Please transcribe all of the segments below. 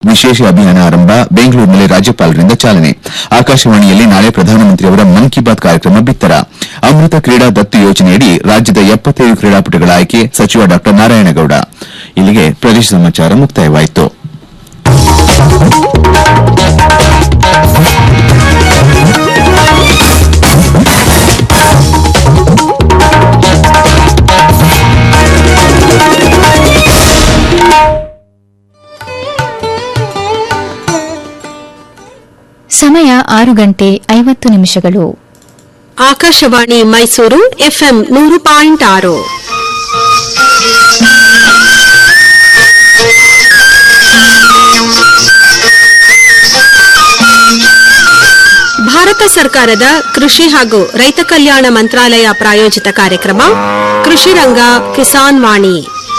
ವಿಶೇಷ ಅಭಿಯಾನ ಆರಂಭ ಬೆಂಗಳೂರಿನಲ್ಲಿ ರಾಜ್ಯಪಾಲರಿಂದ ಚಾಲನೆ ಆಕಾಶವಾಣಿಯಲ್ಲಿ ನಾಳೆ ಪ್ರಧಾನಮಂತ್ರಿಯವರ ಮನ್ ಕಿ ಬಾತ್ ಕಾರ್ಯಕ್ರಮ ಬಿತ್ತರ ಅಮೃತ ಕ್ರೀಡಾ ದತ್ತು ಯೋಜನೆಯಡಿ ರಾಜ್ಯದ ಎಪ್ಪತ್ತೈದು ಕ್ರೀಡಾಪಟುಗಳ ಆಯ್ಕೆ ಸಚಿವ ಡಾ ನಾರಾಯಣಗೌಡ ಇಲ್ಲಿಗೆ ಪ್ರದೇಶ ಸಮಾಚಾರ ಮುಕ್ತಾಯವಾಯಿತು ಸಮಯ ಆರು ಗಂಟೆ ಐವತ್ತು ನಿಮಿಷಗಳು ಆಕಾಶವಾಣಿ ಮೈಸೂರು ಎಫ್ಎಂ ನೂರು ಪಾಯಿಂಟ್ ಆರು ಭಾರತ ಸರ್ಕಾರದ ಕೃಷಿ ಹಾಗೂ ರೈತ ಕಲ್ಯಾಣ ಮಂತ್ರಾಲಯ ಪ್ರಾಯೋಜಿತ ಕಾರ್ಯಕ್ರಮ ಕೃಷಿ ರಂಗ ಕಿಸಾನ್ ವಾಣಿ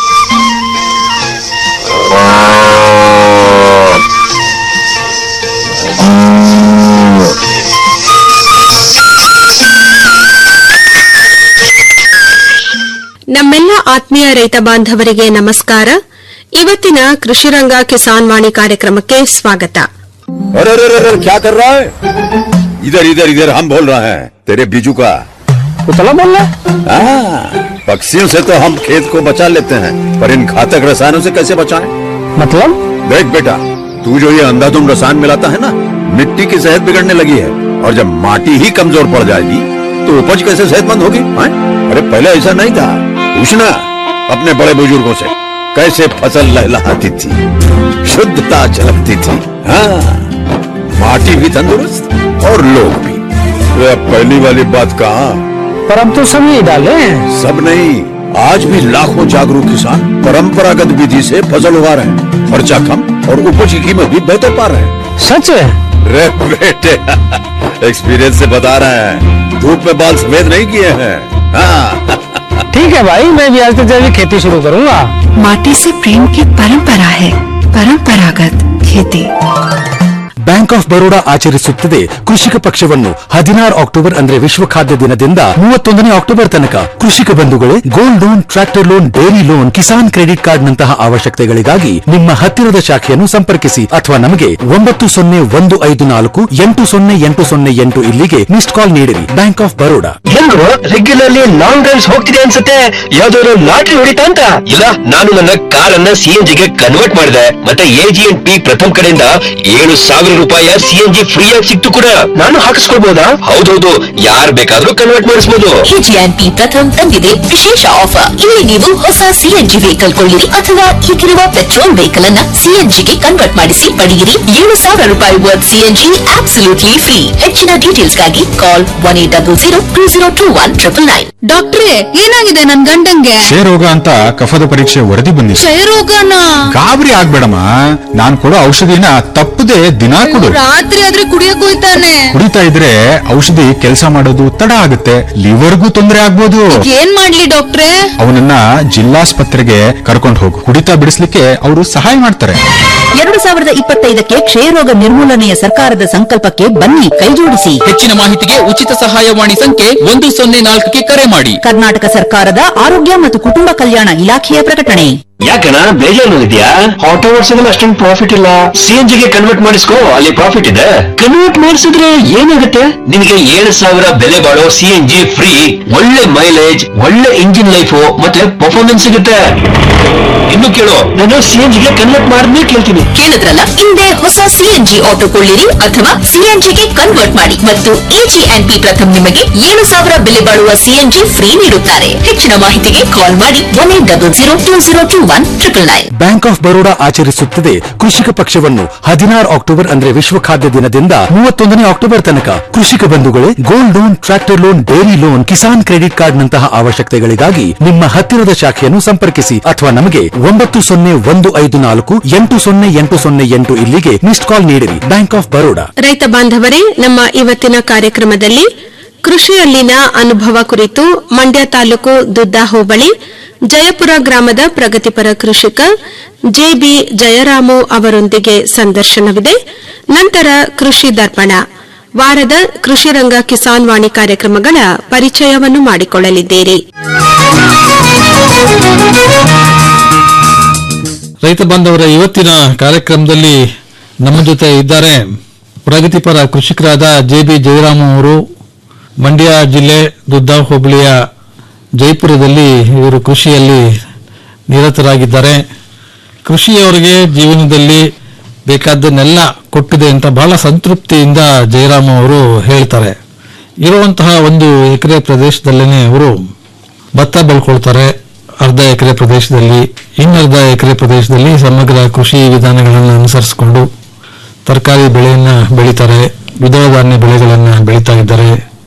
ನಮ್ಮೆಲ್ಲ ಆತ್ಮೀಯ ರೈತ ಬಾಂಧವರಿಗೆ ನಮಸ್ಕಾರ ಇವತ್ತಿನ ಕೃಷಿರಂಗ ಕಿಸಾನ್ ವಾಣಿ ಕಾರ್ಯಕ್ರಮಕ್ಕೆ ಸ್ವಾಗತ अरे अरे अरे अरे, क्या कर रहा है इधर इधर इधर हम बोल रहे हैं तेरे बीजू का उतला बोल रहा हाँ, पक्षियों से तो हम खेत को बचा लेते हैं पर इन घातक रसायनों से कैसे बचाएं? मतलब देख बेटा तू जो ये अंधाधुंध रसायन मिलाता है ना मिट्टी की सेहत बिगड़ने लगी है और जब माटी ही कमजोर पड़ जाएगी तो उपज कैसे सेहतमंद होगी हाँ? अरे पहले ऐसा नहीं था पूछना अपने बड़े बुजुर्गों से कैसे फसल लहलहाती थी शुद्धता झलकती थी हाँ माटी भी तंदुरुस्त और लोग भी अरे अब पहली वाली बात कहा पर अब तो सब यही डाले हैं सब नहीं आज भी लाखों जागरूक किसान परंपरागत विधि से फसल उगा रहे हैं खर्चा कम और उपज की कीमत भी बेहतर पा रहे हैं सच है रे बेटे एक्सपीरियंस से बता रहे हैं धूप में बाल सफेद नहीं किए हैं हाँ ठीक है भाई मैं भी आज से जैविक खेती शुरू करूंगा माटी से प्रेम की परंपरा है परंपरागत खेती ಬ್ಯಾಂಕ್ ಆಫ್ ಬರೋಡಾ ಆಚರಿಸುತ್ತಿದೆ ಕೃಷಿಕ ಪಕ್ಷವನ್ನು ಹದಿನಾರು ಅಕ್ಟೋಬರ್ ಅಂದ್ರೆ ವಿಶ್ವ ಖಾದ್ಯ ದಿನದಿಂದ ಮೂವತ್ತೊಂದನೇ ಅಕ್ಟೋಬರ್ ತನಕ ಕೃಷಿಕ ಬಂಧುಗಳೇ gold loan tractor loan dairy loan Kisan credit card ನಂತಹ ಅವಶ್ಯಕತೆಗಳಿಗಾಗಿ ನಿಮ್ಮ ಹತ್ತಿರದ ಶಾಖೆಯನ್ನು ಸಂಪರ್ಕಿಸಿ ಅಥವಾ ನಮಗೆ ಒಂಬತ್ತು ಸೊನ್ನೆ ಒಂದು ಐದು ನಾಲ್ಕು ಎಂಟು ಸೊನ್ನೆ ಎಂಟು ಸೊನ್ನೆ ಎಂಟು ಇಲ್ಲಿಗೆ ಮಿಸ್ಡ್ ಕಾಲ್ ನೀಡಿರಿ ಬ್ಯಾಂಕ್ ಆಫ್ ಬರೋಡಾ ಹೆಂಗೋ ರೆಗ್ಯುಲರ್ಲಿ ಲಾಂಗ್ ಡ್ರೈವ್ಸ್ ಹೋಗ್ತಿದೆ ಅನ್ಸುತ್ತೆ ಯಾವ್ದಾದ್ರು ಲಾಟ್ರಿ ಹೊಡಿತಾ ಅಂತ ಇಲ್ಲ ನಾನು ನನ್ನ ಕಾರನ್ನ ಸಿಎನ್ಜಿ ಗೆ ಕನ್ವರ್ಟ್ ಮಾಡಿದೆ ಮತ್ತೆ ಎಜಿ ಅಂಡ್ ಪಿ ಪ್ರಥಮ್ ಕಡೆಯಿಂದ ಏಳು ಸಾವಿರ ರೂಪಾಯಿಯ ಸಿಎನ್ಜಿ ಫ್ರೀ ಆಗಿ ಸಿಕ್ತು ಕೂಡ ನಾನು ಹಾಕಿಸ್ಕೊಳ್ಬಹುದಾ ಹೌದೌದು ಯಾರ್ ಬೇಕಾದ್ರೂ ಕನ್ವರ್ಟ್ ಮಾಡಿಸಬಹುದು ಕೆಜಿಎನ್ಪಿ ಪ್ರಥಮ್ ತಂದಿದೆ ವಿಶೇಷ ಆಫರ್ ಇಲ್ಲಿ ನೀವು ಹೊಸ ಸಿಎನ್ಜಿ ವೆಹಿಕಲ್ ಕೊಳ್ಳಿರಿ ಅಥವಾ ಈಗಿರುವ ಪೆಟ್ರೋಲ್ ವೆಹಿಕಲ್ ಅನ್ನ ಸಿಎನ್ಜಿಗೆ ಕನ್ವರ್ಟ್ ಮಾಡಿಸಿ ಪಡೆಯಿರಿ ಏಳು ಸಾವಿರ ರೂಪಾಯಿ ವರ್ತ್ ಸಿಎನ್ಜಿ ಆಬ್ಸಲ್ಯೂಟ್ಲಿ ಫ್ರೀ ಹೆಚ್ಚಿನ ಡೀಟೇಲ್ಸ್ಗಾಗಿ call one eight double zero two zero two one triple nine ಡಾಕ್ಟ್ರೇ ಏನಾಗಿದೆ ನನ್ ಗಂಡಂಗೆ ಕ್ಷಯರೋಗ ಅಂತ ಕಫದ ಪರೀಕ್ಷೆ ವರದಿ ಬಂದಿದೆ ಕ್ಷಯರೋಗನ ಗಾಬರಿ ಆಗ್ಬೇಡಮ್ಮ ನಾನ್ ಕೊಡೋ ಔಷಧಿನ ತಪ್ಪದೆ ದಿನಾ ಕೊಡು ರಾತ್ರಿ ಆದ್ರೆ ಕುಡಿಯಕ್ ಹೋಯ್ತಾನೆ ಕುಡಿತಾ ಇದ್ರೆ ಔಷಧಿ ಕೆಲಸ ಮಾಡೋದು ತಡ ಆಗುತ್ತೆ ಲಿವರ್ಗೂ ತೊಂದರೆ ಆಗ್ಬೋದು ಏನ್ ಮಾಡ್ಲಿ ಡಾಕ್ಟ್ರೇ ಅವನನ್ನ ಜಿಲ್ಲಾಸ್ಪತ್ರೆಗೆ ಕರ್ಕೊಂಡು ಹೋಗು ಕುಡಿತಾ ಬಿಡಿಸ್ಲಿಕ್ಕೆ ಅವರು ಸಹಾಯ ಮಾಡ್ತಾರೆ ಎರಡು ಸಾವಿರದ ಇಪ್ಪತ್ತೈದಕ್ಕೆ ಕ್ಷಯರೋಗ ನಿರ್ಮೂಲನೆಯ ಸರ್ಕಾರದ ಸಂಕಲ್ಪಕ್ಕೆ ಬನ್ನಿ ಕೈಜೋಡಿಸಿ ಹೆಚ್ಚಿನ ಮಾಹಿತಿಗೆ ಉಚಿತ ಸಹಾಯವಾಣಿ ಸಂಖ್ಯೆ ಒಂದು ಸೊನ್ನೆ ನಾಲ್ಕಕ್ಕೆ ಕರೆ ಮಾಡಿ ಕರ್ನಾಟಕ ಸರ್ಕಾರದ ಆರೋಗ್ಯ ಮತ್ತು ಕುಟುಂಬ ಕಲ್ಯಾಣ ಇಲಾಖೆಯ ಪ್ರಕಟಣೆ ಯಾಕಣ ಬೇಜಾರಿದೆಯಾ ಆಟೋ ಓಡಿಸೋದ್ರಲ್ಲಿ ಅಷ್ಟೊಂದು ಪ್ರಾಫಿಟ್ ಇಲ್ಲ ಸಿಎನ್ಜಿ ಗೆ ಕನ್ವರ್ಟ್ ಮಾಡಿಸ್ಕೋ ಅಲ್ಲಿ ಪ್ರಾಫಿಟ್ ಇದೆ ಕನ್ವರ್ಟ್ ಮಾಡಿಸಿದ್ರೆ ಏನಾಗುತ್ತೆ ನಿನಗೆ ಏಳು ಸಾವಿರ ಬೆಲೆ ಬಾಳೋ ಸಿಎನ್ಜಿ ಫ್ರೀ ಒಳ್ಳೆ ಮೈಲೇಜ್ ಒಳ್ಳೆ ಇಂಜಿನ್ ಲೈಫ್ ಮತ್ತೆ ಪರ್ಫಾರ್ಮೆನ್ಸ್ ಸಿಗುತ್ತೆ ಇನ್ನು ಕೇಳು ನಾನು ಸಿಎನ್ಜಿ ಗೆ ಕನ್ವರ್ಟ್ ಮಾಡಿದ್ಮೇಲೆ ಕೇಳ್ತೀನಿ ಕೇಳಿದ್ರಲ್ಲ ಹಿಂದೆ ಹೊಸ ಸಿಎನ್ಜಿ ಆಟೋ ಕೊಳ್ಳಿರಿ ಅಥವಾ ಸಿಎನ್ಜಿಗೆ ಕನ್ವರ್ಟ್ ಮಾಡಿ ಮತ್ತು ಎಜಿಎನ್ಪಿ ಪ್ರಥಮ್ ನಿಮಗೆ ಏಳು ಸಾವಿರ ಬೆಲೆ ಬಾಳುವ ಸಿಎನ್ಜಿ ಫ್ರೀ ನೀಡುತ್ತಾರೆ ಹೆಚ್ಚಿನ ಮಾಹಿತಿಗೆ ಕಾಲ್ ಮಾಡಿ one eight double zero two zero two one triple nine bank of Baroda ಆಚರಿಸುತ್ತಿದೆ ಕೃಷಿಕ ಪಕ್ಷವನ್ನು ಹದಿನಾರು ಅಕ್ಟೋಬರ್ ಅಂದ್ರೆ ವಿಶ್ವ ಖಾದ್ಯ ದಿನದಿಂದ ಮೂವತ್ತೊಂದನೇ ಅಕ್ಟೋಬರ್ ತನಕ ಕೃಷಿಕ ಬಂಧುಗಳೇ gold loan tractor loan dairy loan Kisan credit card ನಂತಹ ಅವಶ್ಯಕತೆಗಳಿಗಾಗಿ ನಿಮ್ಮ ಹತ್ತಿರದ ಶಾಖೆಯನ್ನು ಸಂಪರ್ಕಿಸಿ ಅಥವಾ ನಮಗೆ ಒಂಬತ್ತು ಸೊನ್ನೆ ಒಂದು ಐದು ನಾಲ್ಕು ಎಂಟು ಸೊನ್ನೆ ಎಂಟು ಸೊನ್ನೆ ಎಂಟು ಇಲ್ಲಿಗೆ ಮಿಸ್ಡ್ ಕಾಲ್ ನೀಡಿರಿ ಬ್ಯಾಂಕ್ ಆಫ್ ಬರೋಡಾ ರೈತ ಬಾಂಧವರೇ ನಮ್ಮ ಇವತ್ತಿನ ಕಾರ್ಯಕ್ರಮದಲ್ಲಿ ಕೃಷಿಯಲ್ಲಿನ ಅನುಭವ ಕುರಿತು ಮಂಡ್ಯ ತಾಲೂಕು ದುದ್ದಾ ಹೋಬಳಿ ಜಯಪುರ ಗ್ರಾಮದ ಪ್ರಗತಿಪರ ಕೃಷಿಕ ಜೆಬಿ ಜಯರಾಮು ಅವರೊಂದಿಗೆ ಸಂದರ್ಶನವಿದೆ ನಂತರ ಕೃಷಿ ದರ್ಪಣ ವಾರದ ಕೃಷಿರಂಗ ಕಿಸಾನ್ ವಾಣಿ ಕಾರ್ಯಕ್ರಮಗಳ ಪರಿಚಯವನ್ನು ಮಾಡಿಕೊಳ್ಳಲಿದ್ದೀರಿ ರೈತ ಬಾಂಧವರ ಇವತ್ತಿನ ಕಾರ್ಯಕ್ರಮದಲ್ಲಿ ನಮ್ಮ ಜೊತೆ ಇದ್ದಾರೆ ಪ್ರಗತಿಪರ ಕೃಷಿಕರಾದ ಜೆ ಬಿ ಜಯರಾಮ್ ಅವರು ಮಂಡ್ಯ ಜಿಲ್ಲೆ ದುದ್ದಾ ಹೋಬಳಿಯ ಜೈಪುರದಲ್ಲಿ ಇವರು ಕೃಷಿಯಲ್ಲಿ ನಿರತರಾಗಿದ್ದಾರೆ ಕೃಷಿಯವರಿಗೆ ಜೀವನದಲ್ಲಿ ಬೇಕಾದ್ದನ್ನೆಲ್ಲ ಕೊಟ್ಟಿದೆ ಅಂತ ಬಹಳ ಸಂತೃಪ್ತಿಯಿಂದ ಜಯರಾಮ್ ಅವರು ಹೇಳ್ತಾರೆ ಇರುವಂತಹ ಒಂದು ಎಕರೆ ಪ್ರದೇಶದಲ್ಲೇನೆ ಅವರು ಭತ್ತ ಬೆಳ್ಕೊಳ್ತಾರೆ ಅರ್ಧ ಎಕರೆ ಪ್ರದೇಶದಲ್ಲಿ ಇನ್ನರ್ಧ ಎಕರೆ ಪ್ರದೇಶದಲ್ಲಿ ಸಮಗ್ರ ಕೃಷಿ ವಿಧಾನಗಳನ್ನು ಅನುಸರಿಸಿಕೊಂಡು ತರಕಾರಿ ಬೆಳೆಯನ್ನ ಬೆಳೀತಾರೆ ದ್ವಿದಳ ಧಾನ್ಯ ಬೆಳೆಗಳನ್ನ ಬೆಳೀತಾ ಇದ್ದಾರೆ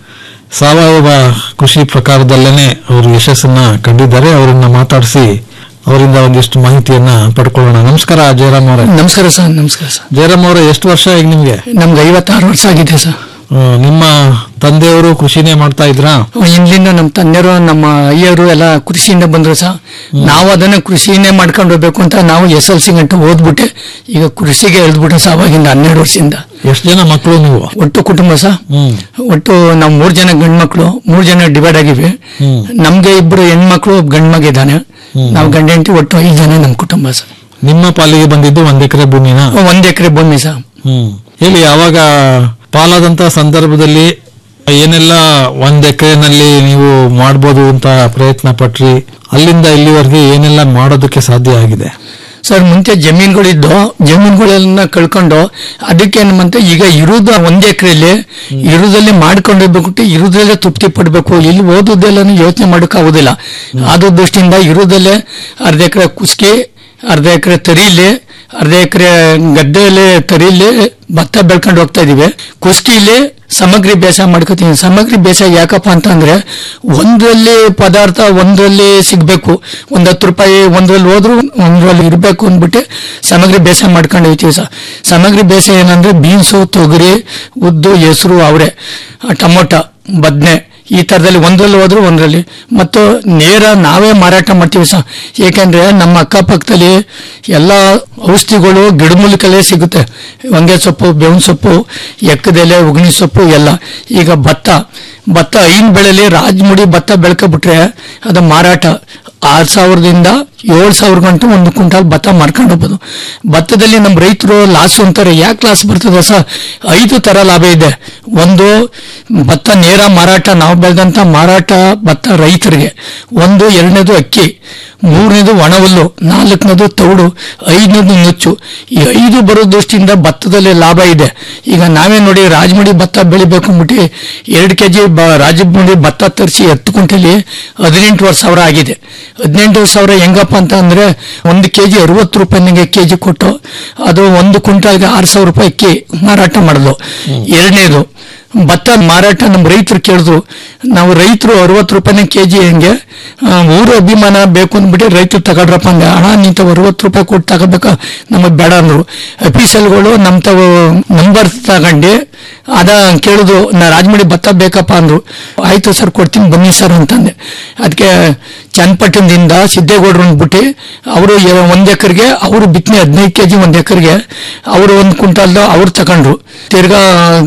ಸಾವಯವ ಕೃಷಿ ಪ್ರಕಾರದಲ್ಲೇನೆ ಅವರು ಯಶಸ್ಸನ್ನ ಕಂಡಿದ್ದಾರೆ ಅವರನ್ನ ಮಾತಾಡಿಸಿ ಅವರಿಂದ ಒಂದಿಷ್ಟು ಮಾಹಿತಿಯನ್ನ ಪಡ್ಕೊಳ್ಳೋಣ ನಮಸ್ಕಾರ ಜಯರಾಮ್ ಅವರೇ ನಮಸ್ಕಾರ ಸರ್ ನಮಸ್ಕಾರ ಸರ್ ಜಯರಾಮ್ ಅವರೇ ಎಷ್ಟು ವರ್ಷ ಈಗ ನಿಮ್ಗೆ ನಮ್ಗೆ ಐವತ್ತಾರು ವರ್ಷ ಆಗಿದೆ ಸರ್ ಆ, ನಿಮ್ಮ ತಂದೆಯವರು ಕೃಷಿನೇ ಮಾಡ್ತಾ ಇದ್ರಾ ಹಿಂದಿಂದ ನಮ್ಮ ತಂದೆಯರು ನಮ್ಮ ಅಯ್ಯರು ಎಲ್ಲ ಕೃಷಿಯಿಂದ ಬಂದ್ರು ಸರ್ ನಾವು ಅದನ್ನ ಕೃಷಿನೇ ಮಾಡ್ಕೊಂಡು ಹೋಗ್ಬೇಕು ಅಂತ ನಾವು ಎಸ್ ಎಲ್ ಸಿ ಗಂಟ ಓದ್ಬಿಟ್ಟೆ ಈಗ ಕೃಷಿಗೆ ಎಳ್ದ್ಬಿಟ್ಟೆ ಸರ್ ಅವಾಗಿಂದ ಹನ್ನೆರಡು ವರ್ಷದಿಂದ ಎಷ್ಟು ಜನ ಮಕ್ಕಳು ನೀವು ಒಟ್ಟು ಕುಟುಂಬ ಸರ್ ಒಟ್ಟು ನಾವು ಮೂರ್ ಜನ ಗಂಡ್ ಮಕ್ಳು ಮೂರ್ ಜನ ಡಿವೈಡ್ ಆಗಿವಿ ನಮ್ಗೆ ಇಬ್ರು ಹೆಣ್ಮಕ್ಳು ಗಂಡ್ ಮಗ ಇದ್ದಾನೆ ನಾವು ಗಂಡ ಹೆಂಡತಿ ಒಟ್ಟು ಐದು ಜನ ನಮ್ಮ ಕುಟುಂಬ ಸರ್ ನಿಮ್ಮ ಪಾಲಿಗೆ ಬಂದಿದ್ದು ಒಂದ್ ಎಕರೆ ಭೂಮಿನ ಒಂದ್ ಎಕರೆ ಭೂಮಿ ಸರ್ ಹ್ಮ್ ಹೇಳಿ ಯಾವಾಗ ಪಾಲಾದಂತ ಸಂದರ್ಭದಲ್ಲಿ ಏನೆಲ್ಲ ಒಂದ್ ಎಕರೆನಲ್ಲಿ ನೀವು ಮಾಡ್ಬೋದು ಅಂತ ಪ್ರಯತ್ನ ಪಟ್ರಿ ಅಲ್ಲಿಂದ ಇಲ್ಲಿವರೆಗೆ ಏನೆಲ್ಲ ಮಾಡೋದಕ್ಕೆ ಸಾಧ್ಯ ಆಗಿದೆ ಸರ್ ಮುಂಚೆ ಜಮೀನುಗಳಿದ್ದು ಜಮೀನುಗಳೆಲ್ಲ ಕಳ್ಕೊಂಡು ಅದಕ್ಕೆ ಏನಂತ ಈಗ ಇರುದ ಒಂದ್ ಎಕರೆಯಲ್ಲಿ ಇರುದಲ್ಲಿ ಮಾಡ್ಕೊಂಡಿರ್ಬೇಕು ಇರುದಲ್ಲೇ ತೃಪ್ತಿ ಪಡ್ಬೇಕು ಇಲ್ಲಿ ಓದುದೆಲ್ಲ ಯೋಚನೆ ಮಾಡಕ್ ಆಗುದಿಲ್ಲ ಆದ ದೃಷ್ಟಿಯಿಂದ ಇರುದಲ್ಲೇ ಅರ್ಧ ಎಕರೆ ಕುಸ್ಕಿ ಅರ್ಧ ಎಕರೆ ತರೀಲಿ ಅರ್ಧ ಎಕರೆ ಗದ್ದೆಯಲ್ಲಿ ತರೀಲಿ ಭತ್ತ ಬೆಳ್ಕೊಂಡು ಹೋಗ್ತಾ ಇದೀವಿ ಕುಸ್ಕಿಲಿ ಸಮಗ್ರಿ ಬೇಸಾಯ ಮಾಡ್ಕೋತೀವಿ ಸಮಗ್ರಿ ಬೇಸಾಯ ಯಾಕಪ್ಪ ಅಂತ ಅಂದ್ರೆ ಒಂದರಲ್ಲಿ ಪದಾರ್ಥ ಒಂದರಲ್ಲಿ ಸಿಗ್ಬೇಕು ಒಂದ್ ಹತ್ತು ರೂಪಾಯಿ ಒಂದ್ರಲ್ಲಿ ಹೋದ್ರು ಒಂದ್ರಲ್ಲಿ ಇರ್ಬೇಕು ಅಂದ್ಬಿಟ್ಟು ಸಮಗ್ರಿ ಬೇಸಾಯ ಮಾಡ್ಕೊಂಡು ಹೋಗ್ತೀವಿ ಸರ್ ಸಮಗ್ರಿ ಬೇಸಾಯ ಏನಂದ್ರೆ ಬೀನ್ಸು ತೊಗರಿ ಉದ್ದು ಹೆಸರು ಅವರೆ ಟೊಮೊಟೊ ಬದ್ನೆ ಈ ತರದಲ್ಲಿ ಒಂದ್ರಲ್ಲಿ ಹೋದ್ರು ಒಂದ್ರಲ್ಲಿ ಮತ್ತು ನೇರ ನಾವೇ ಮಾರಾಟ ಮಾಡ್ತೀವಿ ಸರ್ ಏಕೆಂದ್ರೆ ನಮ್ಮ ಅಕ್ಕಪಕ್ಕದಲ್ಲಿ ಎಲ್ಲ ಔಷಧಿಗಳು ಗಿಡಮೂಲಿಕಲ್ಲೇ ಸಿಗುತ್ತೆ ಹೊಂಗೆ ಸೊಪ್ಪು ಬೇವಿನ ಸೊಪ್ಪು ಎಕ್ಕದೆಲೆ ಉಗಣಿ ಸೊಪ್ಪು ಎಲ್ಲ ಈಗ ಭತ್ತ ಭತ್ತ ಐನ್ ಬೆಳೆಲಿ ರಾಜಮುಡಿ ಭತ್ತ ಬೆಳ್ಕೊಬಿಟ್ರೆ ಅದು ಮಾರಾಟ ಆರು ಸಾವಿರದಿಂದ ಏಳು ಸಾವಿರ ಗಂಟೆ ಒಂದು ಕ್ವಿಂಟಾಲ್ ಭತ್ತ ಮಾರ್ಕೊಂಡು ಹೋಗ್ಬೋದು ಭತ್ತದಲ್ಲಿ ನಮ್ಮ ರೈತರು ಲಾಸ್ ಅಂತಾರೆ ಯಾಕೆ ಲಾಸ್ ಬರ್ತದೆ ಸರ್ ಐದು ತರ ಲಾಭ ಇದೆ ಒಂದು ಭತ್ತ ನೇರ ಮಾರಾಟ ನಾವು ಬೆಳೆದಂತ ಮಾರಾಟ ಭತ್ತ ರೈತರಿಗೆ ಒಂದು ಎರಡನೇದು ಅಕ್ಕಿ ಮೂರನೇದು ಒಣಹುಲ್ಲು ನಾಲ್ಕನೇದು ತೌಡು ಐದನೇದು ನುಚ್ಚು ಈ ಐದು ಬರೋ ದೃಷ್ಟಿಯಿಂದ ಭತ್ತದಲ್ಲಿ ಲಾಭ ಇದೆ ಈಗ ನಾವೇ ನೋಡಿ ರಾಜಮುಡಿ ಭತ್ತ ಬೆಳಿಬೇಕು ಅಂದ್ಬಿಟ್ಟು ಎರಡು ಕೆಜಿ ರಾಜಮುಡಿ ಭತ್ತ ತರಿಸಿ ಹತ್ತು ಕ್ವಿಂಟಲಿ ಹದಿನೆಂಟುವರೆ ಸಾವಿರ ಆಗಿದೆ ಹದಿನೆಂಟು ಸಾವಿರ ಹೆಂಗಪ್ಪ ಅಂತ ಅಂದ್ರೆ ಒಂದು ಕೆಜಿ ಅರವತ್ತು ರೂಪಾಯಿನಿಗೆ ಕೆಜಿ ಕೊಟ್ಟು ಅದು ಒಂದು ಕ್ವಿಂಟಾಲ್ಗೆ ಆರು ಸಾವಿರ ರೂಪಾಯಿ ಅಕ್ಕಿ ಮಾರಾಟ ಮಾಡಿದ್ಲು ಎರಡನೇದು ಭತ್ತ ಮಾರಾಟ ನಮ್ಮ ರೈತರು ಕೇಳಿದ್ರು ನಾವು ರೈತರು ಅರವತ್ತು ರೂಪಾಯಿನ ಕೆಜಿ ಹೆಂಗೆ ಆ, ಊರು ಅಭಿಮಾನ ಬೇಕು ಅಂದ್ಬಿಟ್ಟು ರೈತರು ತಗೊಳ್ರಪ್ಪ ಅಂದೆ ಹಣ ನಿಂತ ಅರವತ್ತು ರೂಪಾಯಿ ಕೊಟ್ಟು ತಗೋಬೇಕ ನಮಗ್ ಬೇಡ ಅಂದ್ರು ಅಫೀಸಲ್ಗಳು ನಮ್ ತಾವು ನಂಬರ್ ತಗೊಂಡು ಅದ ಕೇಳಿದ್ರು ನಾ ರಾಜಮಡಿ ಭತ್ತ ಬೇಕಪ್ಪ ಅಂದ್ರು ಆಯ್ತು ಸರ್ ಕೊಡ್ತೀನಿ ಬನ್ನಿ ಸರ್ ಅಂತಂದೆ ಅದಕ್ಕೆ ಚನ್ನಪಟ್ಟಣದಿಂದ ಸಿದ್ದೇಗೌಡರು ಅಂದ್ಬಿಟ್ಟು ಅವರು ಒಂದ್ ಎಕರೆಗೆ ಅವರು ಬಿತ್ತನೆ ಹದಿನೈದು ಕೆಜಿ ಒಂದ್ ಎಕರೆಗೆ ಅವರು ಒಂದು ಕ್ವಿಂಟಾಲ್ದು ಅವ್ರು ತಗೊಂಡ್ರು ತಿರ್ಗಾ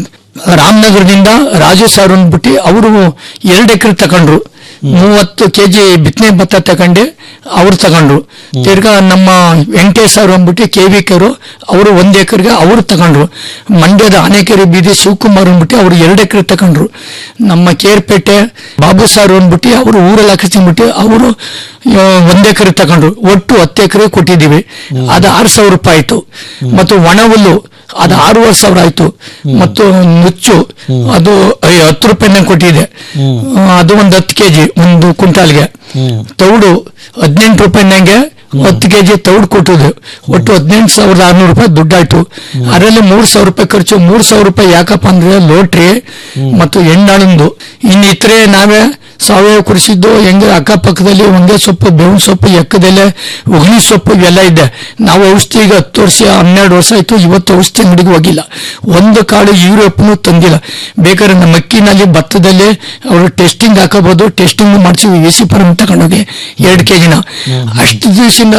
ರಾಮನಗರದಿಂದ ರಾಜು ಸರ್ ಅಂದ್ಬಿಟ್ಟು ಅವರು ಎರಡು ಎಕರೆ ತಗೊಂಡ್ರು ಮೂವತ್ತು ಕೆಜಿ ಬಿತ್ತನೆ ಭತ್ತ ತಗೊಂಡು ಅವ್ರು ತಗೊಂಡ್ರು ತಿರ್ಗಾ ನಮ್ಮ ವೆಂಕಟೇಶ್ ಅವ್ರು ಅಂದ್ಬಿಟ್ಟು ಕೆ ವಿ ಕೆರು ಅವರು ಒಂದ್ ಎಕರೆಗೆ ಅವ್ರು ತಗೊಂಡ್ರು ಮಂಡ್ಯದ ಆನೆಕೆರೆ ಬೀದಿ ಶಿವಕುಮಾರ್ ಅಂದ್ಬಿಟ್ಟು ಅವ್ರು ಎರಡು ಎಕರೆ ತಗೊಂಡ್ರು ನಮ್ಮ ಕೇರ್ಪೇಟೆ ಬಾಬು ಸಾರ್ ಅಂದ್ಬಿಟ್ಟು ಅವರು ಊರಲ್ಲಿ ಹಾಕಿಸ್ಬಿಟ್ಟು ಅವರು ಆ, ಒಂದ್ ಎಕರೆ ತಗೊಂಡ್ರು ಒಟ್ಟು ಹತ್ತು ಎಕರೆ ಕೊಟ್ಟಿದ್ದೀವಿ ಅದು ಆರು ಸಾವಿರ ರೂಪಾಯಿ ಆಯ್ತು ಮತ್ತು ಒಣ ಹುಲ್ಲು ಅದು ಆರೂವರೆ ಸಾವಿರ ಆಯ್ತು ಮತ್ತು ನುಚ್ಚು ಅದು ಐ- ಹತ್ತು ರೂಪಾಯಿನ ಕೊಟ್ಟಿದೆ ಆ, ಅದು ಒಂದು ಹತ್ತು ಕೆಜಿ ಒಂದು ಕ್ವಿಂಟಾಲ್ಗೆ ತೌಡು ಹದಿನೆಂಟು ರೂಪಾಯಿನಂಗೆ ಹತ್ತು ಕೆಜಿ ತೌಡು ಕೊಟ್ಟಿದ್ದು ಒಟ್ಟು ಹದಿನೆಂಟು ಸಾವಿರದ ಆರ್ನೂರು ರೂಪಾಯಿ ದುಡ್ಡಾಯ್ತು ಅದರಲ್ಲಿ ಮೂರ್ ಸಾವಿರ ರೂಪಾಯಿ ಖರ್ಚು ಮೂರ್ ಸಾವಿರ ರೂಪಾಯಿ ಯಾಕಪ್ಪ ಅಂದ್ರೆ ಲೋಟ್ರಿ ಮತ್ತು ಎಣ್ಣಾಳಂದು ಇನ್ನು ಇತರೆ ನಾವೇ ಸಾವಯವ ಕೃಷಿದ್ದು ಹೆಂಗೆ ಅಕ್ಕಪಕ್ಕದಲ್ಲಿ ಒಂದೇ ಸೊಪ್ಪು ಬೇವಿನ ಸೊಪ್ಪು ಎಕ್ಕದೆಲೆ ಉಗಣಿ ಸೊಪ್ಪು ಇವೆಲ್ಲ ಇದೆ ನಾವು ಔಷಧಿ ಈಗ ಹತ್ತು ವರ್ಷ ಹನ್ನೆರಡು ವರ್ಷ ಆಯ್ತು ಇವತ್ತು ಔಷಧಿ ಅಂಗಡಿಗೆ ಹೋಗಿಲ್ಲ ಒಂದು ಕಾಳು ಯೂರೋಪ್ನು ತಂದಿಲ್ಲ ಬೇಕಾದ್ರೆ ನಮ್ಮ ಅಕ್ಕಿನಲ್ಲಿ ಭತ್ತದಲ್ಲಿ ಅವರು ಟೆಸ್ಟಿಂಗ್ ಹಾಕೋಬಹುದು ಟೆಸ್ಟಿಂಗ್ ಮಾಡಿಸಿ ವಿ ಸಿ ಪರಮ್ ತಗೊಂಡೋಗಿ ಎರಡು ಕೆಜಿನ ಅಷ್ಟು ದಿವಸದಿಂದ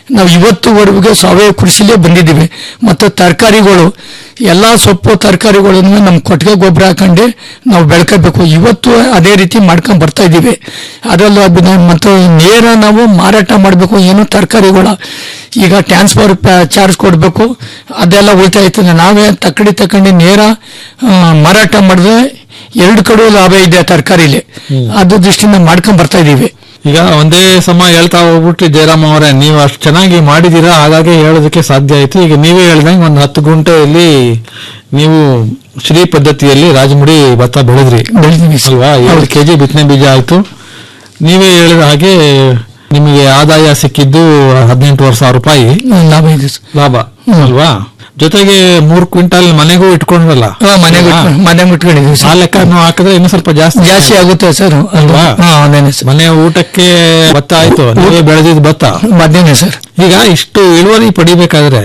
ನಾವು ಇವತ್ತುವರೆಗೂ ಸಾವಯವ ಕೃಷಿಲೇ ಬಂದಿದ್ದೀವಿ ಮತ್ತು ತರಕಾರಿಗಳು ಎಲ್ಲಾ ಸೊಪ್ಪು ತರಕಾರಿಗಳನ್ನು ನಮ್ಮ ಕೊಟ್ಟಿಗೆ ಗೊಬ್ಬರ ಹಾಕೊಂಡು ನಾವು ಬೆಳ್ಕೋಬೇಕು ಇವತ್ತು ಅದೇ ರೀತಿ ಮಾಡ್ಕೊಂಡ್ ಬರ್ತಾ ಇದ್ದೀವಿ ಅದರಲ್ಲೂ ಅದನ್ನ ಮತ್ತು ನೇರ ನಾವು ಮಾರಾಟ ಮಾಡಬೇಕು ಏನು ತರಕಾರಿಗಳ ಈಗ ಟ್ರಾನ್ಸ್ಫರ್ ಚಾರ್ಜ್ ಕೊಡಬೇಕು ಅದೆಲ್ಲ ಉಳಿತಾಯ ಆಯ್ತದೆ ನಾವೇ ತಕ್ಕಡಿ ತಕ್ಕಂಡು ನೇರ ಆ, ಮಾರಾಟ ಮಾಡಿದ್ರೆ ಎರಡು ಕಡೆ ಲಾಭ ಇದೆ ತರಕಾರಿಲಿ ಅದು ದೃಷ್ಟಿಯಿಂದ ಮಾಡ್ಕೊಂಡ್ ಬರ್ತಾ ಇದ್ದೀವಿ ಈಗ ಒಂದೇ ಸಮ ಹೇಳ್ತಾ ಹೋಗ್ಬಿಟ್ಟು ಜಯರಾಮ್ ಅವರೇ ನೀವು ಅಷ್ಟು ಚೆನ್ನಾಗಿ ಮಾಡಿದೀರಾ ಹಾಗಾಗಿ ಹೇಳೋದಕ್ಕೆ ಸಾಧ್ಯ ಆಯ್ತು ಈಗ ನೀವೇ ಹೇಳ್ದಂಗೆ ಒಂದು ಹತ್ತು ಗುಂಟೆಯಲ್ಲಿ ನೀವು ಶ್ರೀ ಪದ್ಧತಿಯಲ್ಲಿ ರಾಜಮುಡಿ ಭತ್ತ ಬೆಳೆದ್ರಿ ಬೆಳೆದಿವಿ ಸರ್. ಅಲ್ವಾ ಎರಡು ಹೌದು. ಕೆಜಿ ಬಿತ್ತನೆ ಬೀಜ ಆಯ್ತು ನೀವೇ ಹೇಳಿದ ಹಾಗೆ ನಿಮಗೆ ಆದಾಯ ಸಿಕ್ಕಿದ್ದು ಹದಿನೆಂಟುವರೆ ಸಾವಿರ ರೂಪಾಯಿ ಲಾಭ ಇದೆ ಸರ್. ಲಾಭ ಅಲ್ವಾ ಜೊತೆಗೆ ಮೂರ್ ಕ್ವಿಂಟಲ್ ಮನೆಗೂ ಇಟ್ಕೊಂಡ್ರಲ್ಲ ಹಾ, ಮನೆಗೆ ಇಟ್ಕೊಂಡು- ಮನೆಗೆ ಇಟ್ಕೊಂಡಿದ್ದೀವಿ ಆ ಸರ್. ಲೆಕ್ಕನು ಹಾಕಿದ್ರೆ ಇನ್ನೂ ಸ್ವಲ್ಪ ಜಾಸ್ತಿ ಜಾಸ್ತಿ ಆಗುತ್ತೆ ಸರ್ ಅಲ್ವಾ ಹಾ ಅದೇನೆ ಸರ್ ಮನೆ ಊಟಕ್ಕೆ ಭತ್ತ ಆಯ್ತು ನೀವೇ ಬೆಳೆದಿದ್ ಭತ್ತ ಅದೇನೆ ಸರ್ ಈಗ ಇಷ್ಟು ಇಳುವರಿ ಪಡಿಬೇಕಾದ್ರೆ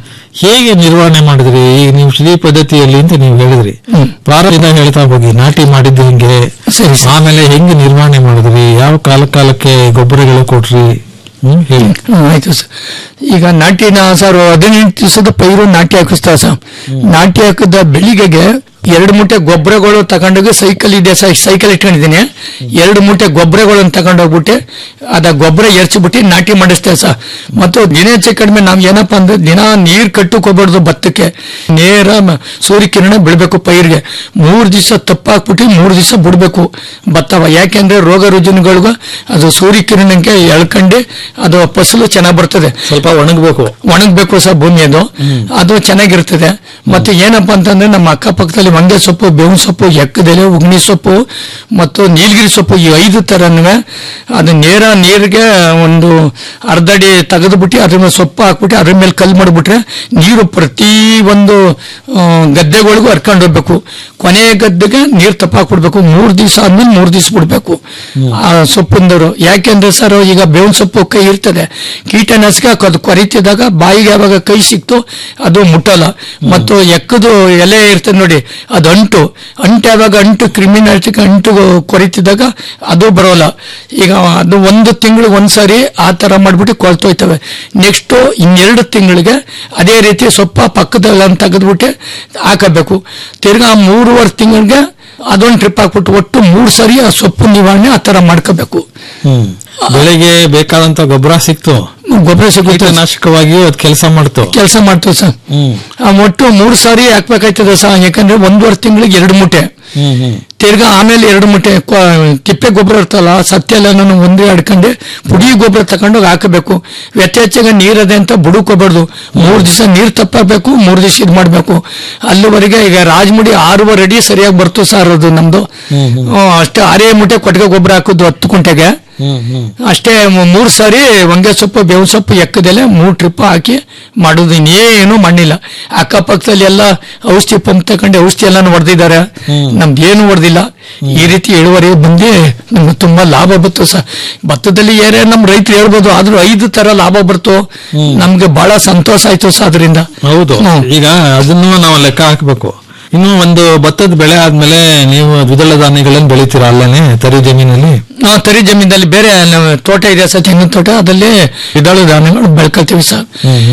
ಹೇಗೆ ನಿರ್ವಹಣೆ ಮಾಡಿದ್ರಿ ಈಗ ನೀವು ಶ್ರೀ ಪದ್ಧತಿಯಲ್ಲಿ ಅಂತ ನೀವು ಹೇಳಿದ್ರಿ ಪ್ರಾರಂಭದಿಂದ ಹೇಳ್ತಾ ಹೋಗಿ ನಾಟಿ ಮಾಡಿದ್ದು ಹೆಂಗೆ ಸರಿ, ಸರಿ. ಆಮೇಲೆ ಹೆಂಗೆ ನಿರ್ವಹಣೆ ಮಾಡಿದ್ರಿ ಯಾವ ಕಾಲ ಕಾಲಕ್ಕೆ ಗೊಬ್ಬರಗಳು ಕೊಟ್ರಿ ಹ್ಮ್ ಹೇಳಿ ಹ್ಮ್, ಆಯ್ತು ಸರ್ ಈಗ ನಾಟಿನ ಸರ್ ಹದಿನೆಂಟು ದಿವಸದ ಪೈರು ನಾಟಿ ಹಾಕಿಸ್ತಾವ ಸರ್ ನಾಟಿ ಹಾಕಿದ ಬೆಳಿಗ್ಗೆಗೆ ಎರಡು ಮೂಟೆ ಗೊಬ್ಬರಗಳು ತಗೊಂಡೋಗಿ ಸೈಕಲ್ ಇದೆ ಸರ್ ಸೈಕಲ್ ಇಟ್ಕೊಂಡಿದ್ದೀನಿ ಎರಡು ಮೂಟೆ ಗೊಬ್ಬರಗಳನ್ನು ತಗೊಂಡೋಗ್ಬಿಟ್ಟು ಅದ ಗೊಬ್ಬರ ಎರ್ಚ್ಬಿಟ್ಟು ನಾಟಿ ಮಾಡಿಸ್ತೇವೆ ಸರ್ ಮತ್ತು ದಿನ ಹೆಚ್ಚು ಕಡಿಮೆ ನಾವು ಏನಪ್ಪಾ ಅಂದ್ರೆ ದಿನ ನೀರು ಕಟ್ಟುಕೋಬಾರ್ದು ಭತ್ತಕ್ಕೆ ನೇರ ಮ- ಸೂರ್ಯಕಿರಣ ಬೀಳ್ಬೇಕು ಪೈರ್ಗೆ ಮೂರು ದಿವಸ ತಪ್ಪಾಕ್ಬಿಟ್ಟು ಮೂರು ದಿವಸ ಬಿಡ್ಬೇಕು ಭತ್ತವ ಯಾಕೆಂದ್ರೆ ರೋಗ ರುಜಿನಗಳಿಗೂ ಅದು ಸೂರ್ಯಕಿರಣಕ್ಕೆ ಎಳ್ಕೊಂಡು ಅದು ಫಸಲು ಚೆನ್ನಾಗಿ ಬರ್ತದೆ ಸ್ವಲ್ಪ ಒಣಗಬೇಕು ಒಣಗಬೇಕು ಸಹ ಭೂಮಿ ಅದು ಅದು ಚೆನ್ನಾಗಿರ್ತದೆ ಮತ್ತೆ ಏನಪ್ಪಾ ಅಂತಂದ್ರೆ ನಮ್ಮ ಅಕ್ಕಪಕ್ಕದಲ್ಲಿ ಮಂಗೆ ಸೊಪ್ಪು ಬೇವಿನ ಸೊಪ್ಪು ಎಕ್ಕದೆಲೆ ಉಗ್ನಿ ಸೊಪ್ಪು ಮತ್ತು ನೀಲಗಿರಿ ಸೊಪ್ಪು ಈ ಐದು ತರನು ಅದು ನೇರ ನೀರಿಗೆ ಒಂದು ಅರ್ಧ ಅಡಿ ತೆಗೆದುಬಿಟ್ಟು ಅದ್ರ ಮೇಲೆ ಸೊಪ್ಪು ಹಾಕ್ಬಿಟ್ಟು ಅದ್ರ ಮೇಲೆ ಕಲ್ಲು ಮಾಡಿಬಿಟ್ರೆ ನೀರು ಪ್ರತಿ ಒಂದು ಆ, ಗದ್ದೆಗಳಿಗೂ ಹರ್ಕೊಂಡು ಹೋಗ್ಬೇಕು ಕೊನೆ ಗದ್ದೆಗೆ ನೀರು ತಪ್ಪಾಕ್ಬಿಡ್ಬೇಕು ಮೂರ್ ದಿವಸ ಆದ್ಮೇಲೆ ಮೂರ್ ದಿವಸ ಬಿಡ್ಬೇಕು ಆ ಸೊಪ್ಪಿಂದವರು ಯಾಕೆಂದ್ರೆ ಸರ್ ಈಗ ಬೇವಿನ ಸೊಪ್ಪು ಕೈ ಇರ್ತದೆ ಕೀಟನಾಶಕ ಅದು ಕೊರಿತಿದಾಗ ಬಾಯಿಗೆ ಯಾವಾಗ ಕೈ ಸಿಕ್ತು ಅದು ಮುಟ್ಟಲ್ಲ ಮತ್ತು ಎಕ್ಕದು ಎಲೆ ಇರ್ತದೆ ನೋಡಿ ಅದು ಅಂಟು ಅಂಟು ಯಾವಾಗ ಅಂಟು ಕ್ರಿಮಿನಾಶಕ ಅಂಟು ಕೊರಿತಿದಾಗ ಅದು ಬರೋಲ್ಲ ಈಗ ಅದು ಒಂದು ತಿಂಗಳಿಗೆ ಒಂದ್ಸಾರಿ ಆ ತರ ಮಾಡ್ಬಿಟ್ಟು ಕೊಳ್ತೋಯ್ತವೆ ನೆಕ್ಸ್ಟ್ ಇನ್ನೆರಡು ತಿಂಗಳಿಗೆ ಅದೇ ರೀತಿ ಸೊಪ್ಪ ಪಕ್ಕದಲ್ಲಿ ತೆಗೆದ್ಬಿಟ್ಟು ಹಾಕಬೇಕು ತಿರ್ಗಾ ಮೂರುವರೆ ತಿಂಗಳಿಗೆ ಅದೊಂದು ಟ್ರಿಪ್ ಹಾಕ್ಬಿಟ್ಟು ಒಟ್ಟು ಮೂರು ಸರಿ ಆ ಸೊಪ್ಪು ನಿವಾರಣೆ ಆ ತರ ಮಾಡ್ಕೋಬೇಕು ಹ್ಮ್ ಬೆಳೆಗೆ ಬೇಕಾದಂತ ಗೊಬ್ಬರ ಸಿಕ್ತು ಗೊಬ್ಬರ ಸಿಗುತ್ತೆ ಕೀಟನಾಶಕವಾಗಿಯೂ ಅದ್ ಕೆಲಸ ಮಾಡ್ತು ಕೆಲಸ ಮಾಡ್ತೀವಿ ಸರ್ ಹ್ಮ್ ಆ ಒಟ್ಟು ಮೂರು ಸಾರಿ ಹಾಕ್ಬೇಕಾಯ್ತದೆ ಸರ್ ಯಾಕಂದ್ರೆ ಒಂದೂವರೆ ತಿಂಗಳಿಗೆ ಎರಡು ಮೂಟೆ ಹ್ಮ್ ಹ್ಮ್ ತಿರ್ಗಾ ಆಮೇಲೆ ಎರಡು ಮೂಟೆ ಕ್ವ- ತಿಪ್ಪೆ ಗೊಬ್ಬರ ಇರ್ತಲ್ಲ ಸತ್ಯ ಎಲ್ಲನೂ ಒಂದೇ ಹಡ್ಕೊಂಡು ಪುಡಿ ಗೊಬ್ಬರ ತಗೊಂಡೋಗಿ ಹಾಕಬೇಕು ಯಥೇಚ್ಛಾಗಿ ನೀರದೆ ಅಂತ ಬುಡುಕೋಬಾರ್ದು ಮೂರು ದಿವಸ ನೀರು ತಪ್ಪಬೇಕು ಮೂರು ದಿವಸ ಇದು ಮಾಡಬೇಕು ಅಲ್ಲಿವರೆಗೆ ಈಗ ರಾಜಮುಡಿ ಆರೂವರೆ ಅಡಿ ಸರಿಯಾಗಿ ಬರ್ತು ಸರ್ ಅದು ನಮ್ದು ಹ್ಮ್, ಅಷ್ಟೇ ಆರೇ ಮೂಟೆ ಕೊಟ್ಟಿಗೆ ಗೊಬ್ಬರ ಹಾಕಿದ್ದು ಹತ್ತು ಕುಂಟೆಗೆ ಹ್ಮ್ ಹ್ಮ್ ಅಷ್ಟೇ ಮೂ- ಮೂರು ಸಾರಿ ಹೊಂಗೆ ಸೊಪ್ಪು ಬೇವು ಸೊಪ್ಪು ಎಕ್ಕದೆಲೆ ಮೂರು ಟ್ರಿಪ್ ಹಾಕಿ ಮಾಡೋದು ಇನ್ನೇನು ಮಣ್ಣಿಲ್ಲ ಅಕ್ಕಪಕ್ಕದಲ್ಲಿ ಎಲ್ಲ ಔಷಧಿ ಪಂಪ್ ತಗೊಂಡು ಔಷಧಿ ಎಲ್ಲಾನು ಹೊಡೆದಿದ್ದಾರೆ ನಮ್ದು ಏನು ಹೊಡೆದಿಲ್ಲ ಈ ರೀತಿ ಇಳುವರಿ ಬಂದು ನಮ್ಗೆ ತುಂಬಾ ಲಾಭ ಬಂತು ಸರ್ ಭತ್ತದಲ್ಲಿ ಏನೇ ನಮ್ ರೈತರು ಹೇಳ್ಬೋದು ಆದ್ರೂ ಐದು ತರ ಲಾಭ ಬರ್ತು ನಮ್ಗೆ ಬಹಳ ಸಂತೋಷ ಆಯ್ತು ಸರ್ ಅದರಿಂದ ಹೌದು ಈಗ ಅದನ್ನು ನಾವು ಲೆಕ್ಕ ಹಾಕ್ಬೇಕು ಇನ್ನು ಒಂದು ಭತ್ತದ ಬೆಳೆ ಆದ್ಮೇಲೆ ನೀವು ದ್ವಿದಳ ಧಾನ್ಯಗಳನ್ನು ಬೆಳಿತೀರಾ ಅಲ್ಲೇನೆ ತರಿ ಜಮೀನಲ್ಲಿ ನಾವು ತರಿ ಜಮೀನಲ್ಲಿ ಬೇರೆ ನಮ್ಮ ತೋಟ ಇದೆ ಸರ್ ತೆಂಗಿನ ತೋಟ ಅದಲ್ಲಿ ದ್ವಿದಳ ಧಾನ್ಯಗಳು ಬೆಳ್ಕೊಳ್ತೀವಿ ಸರ್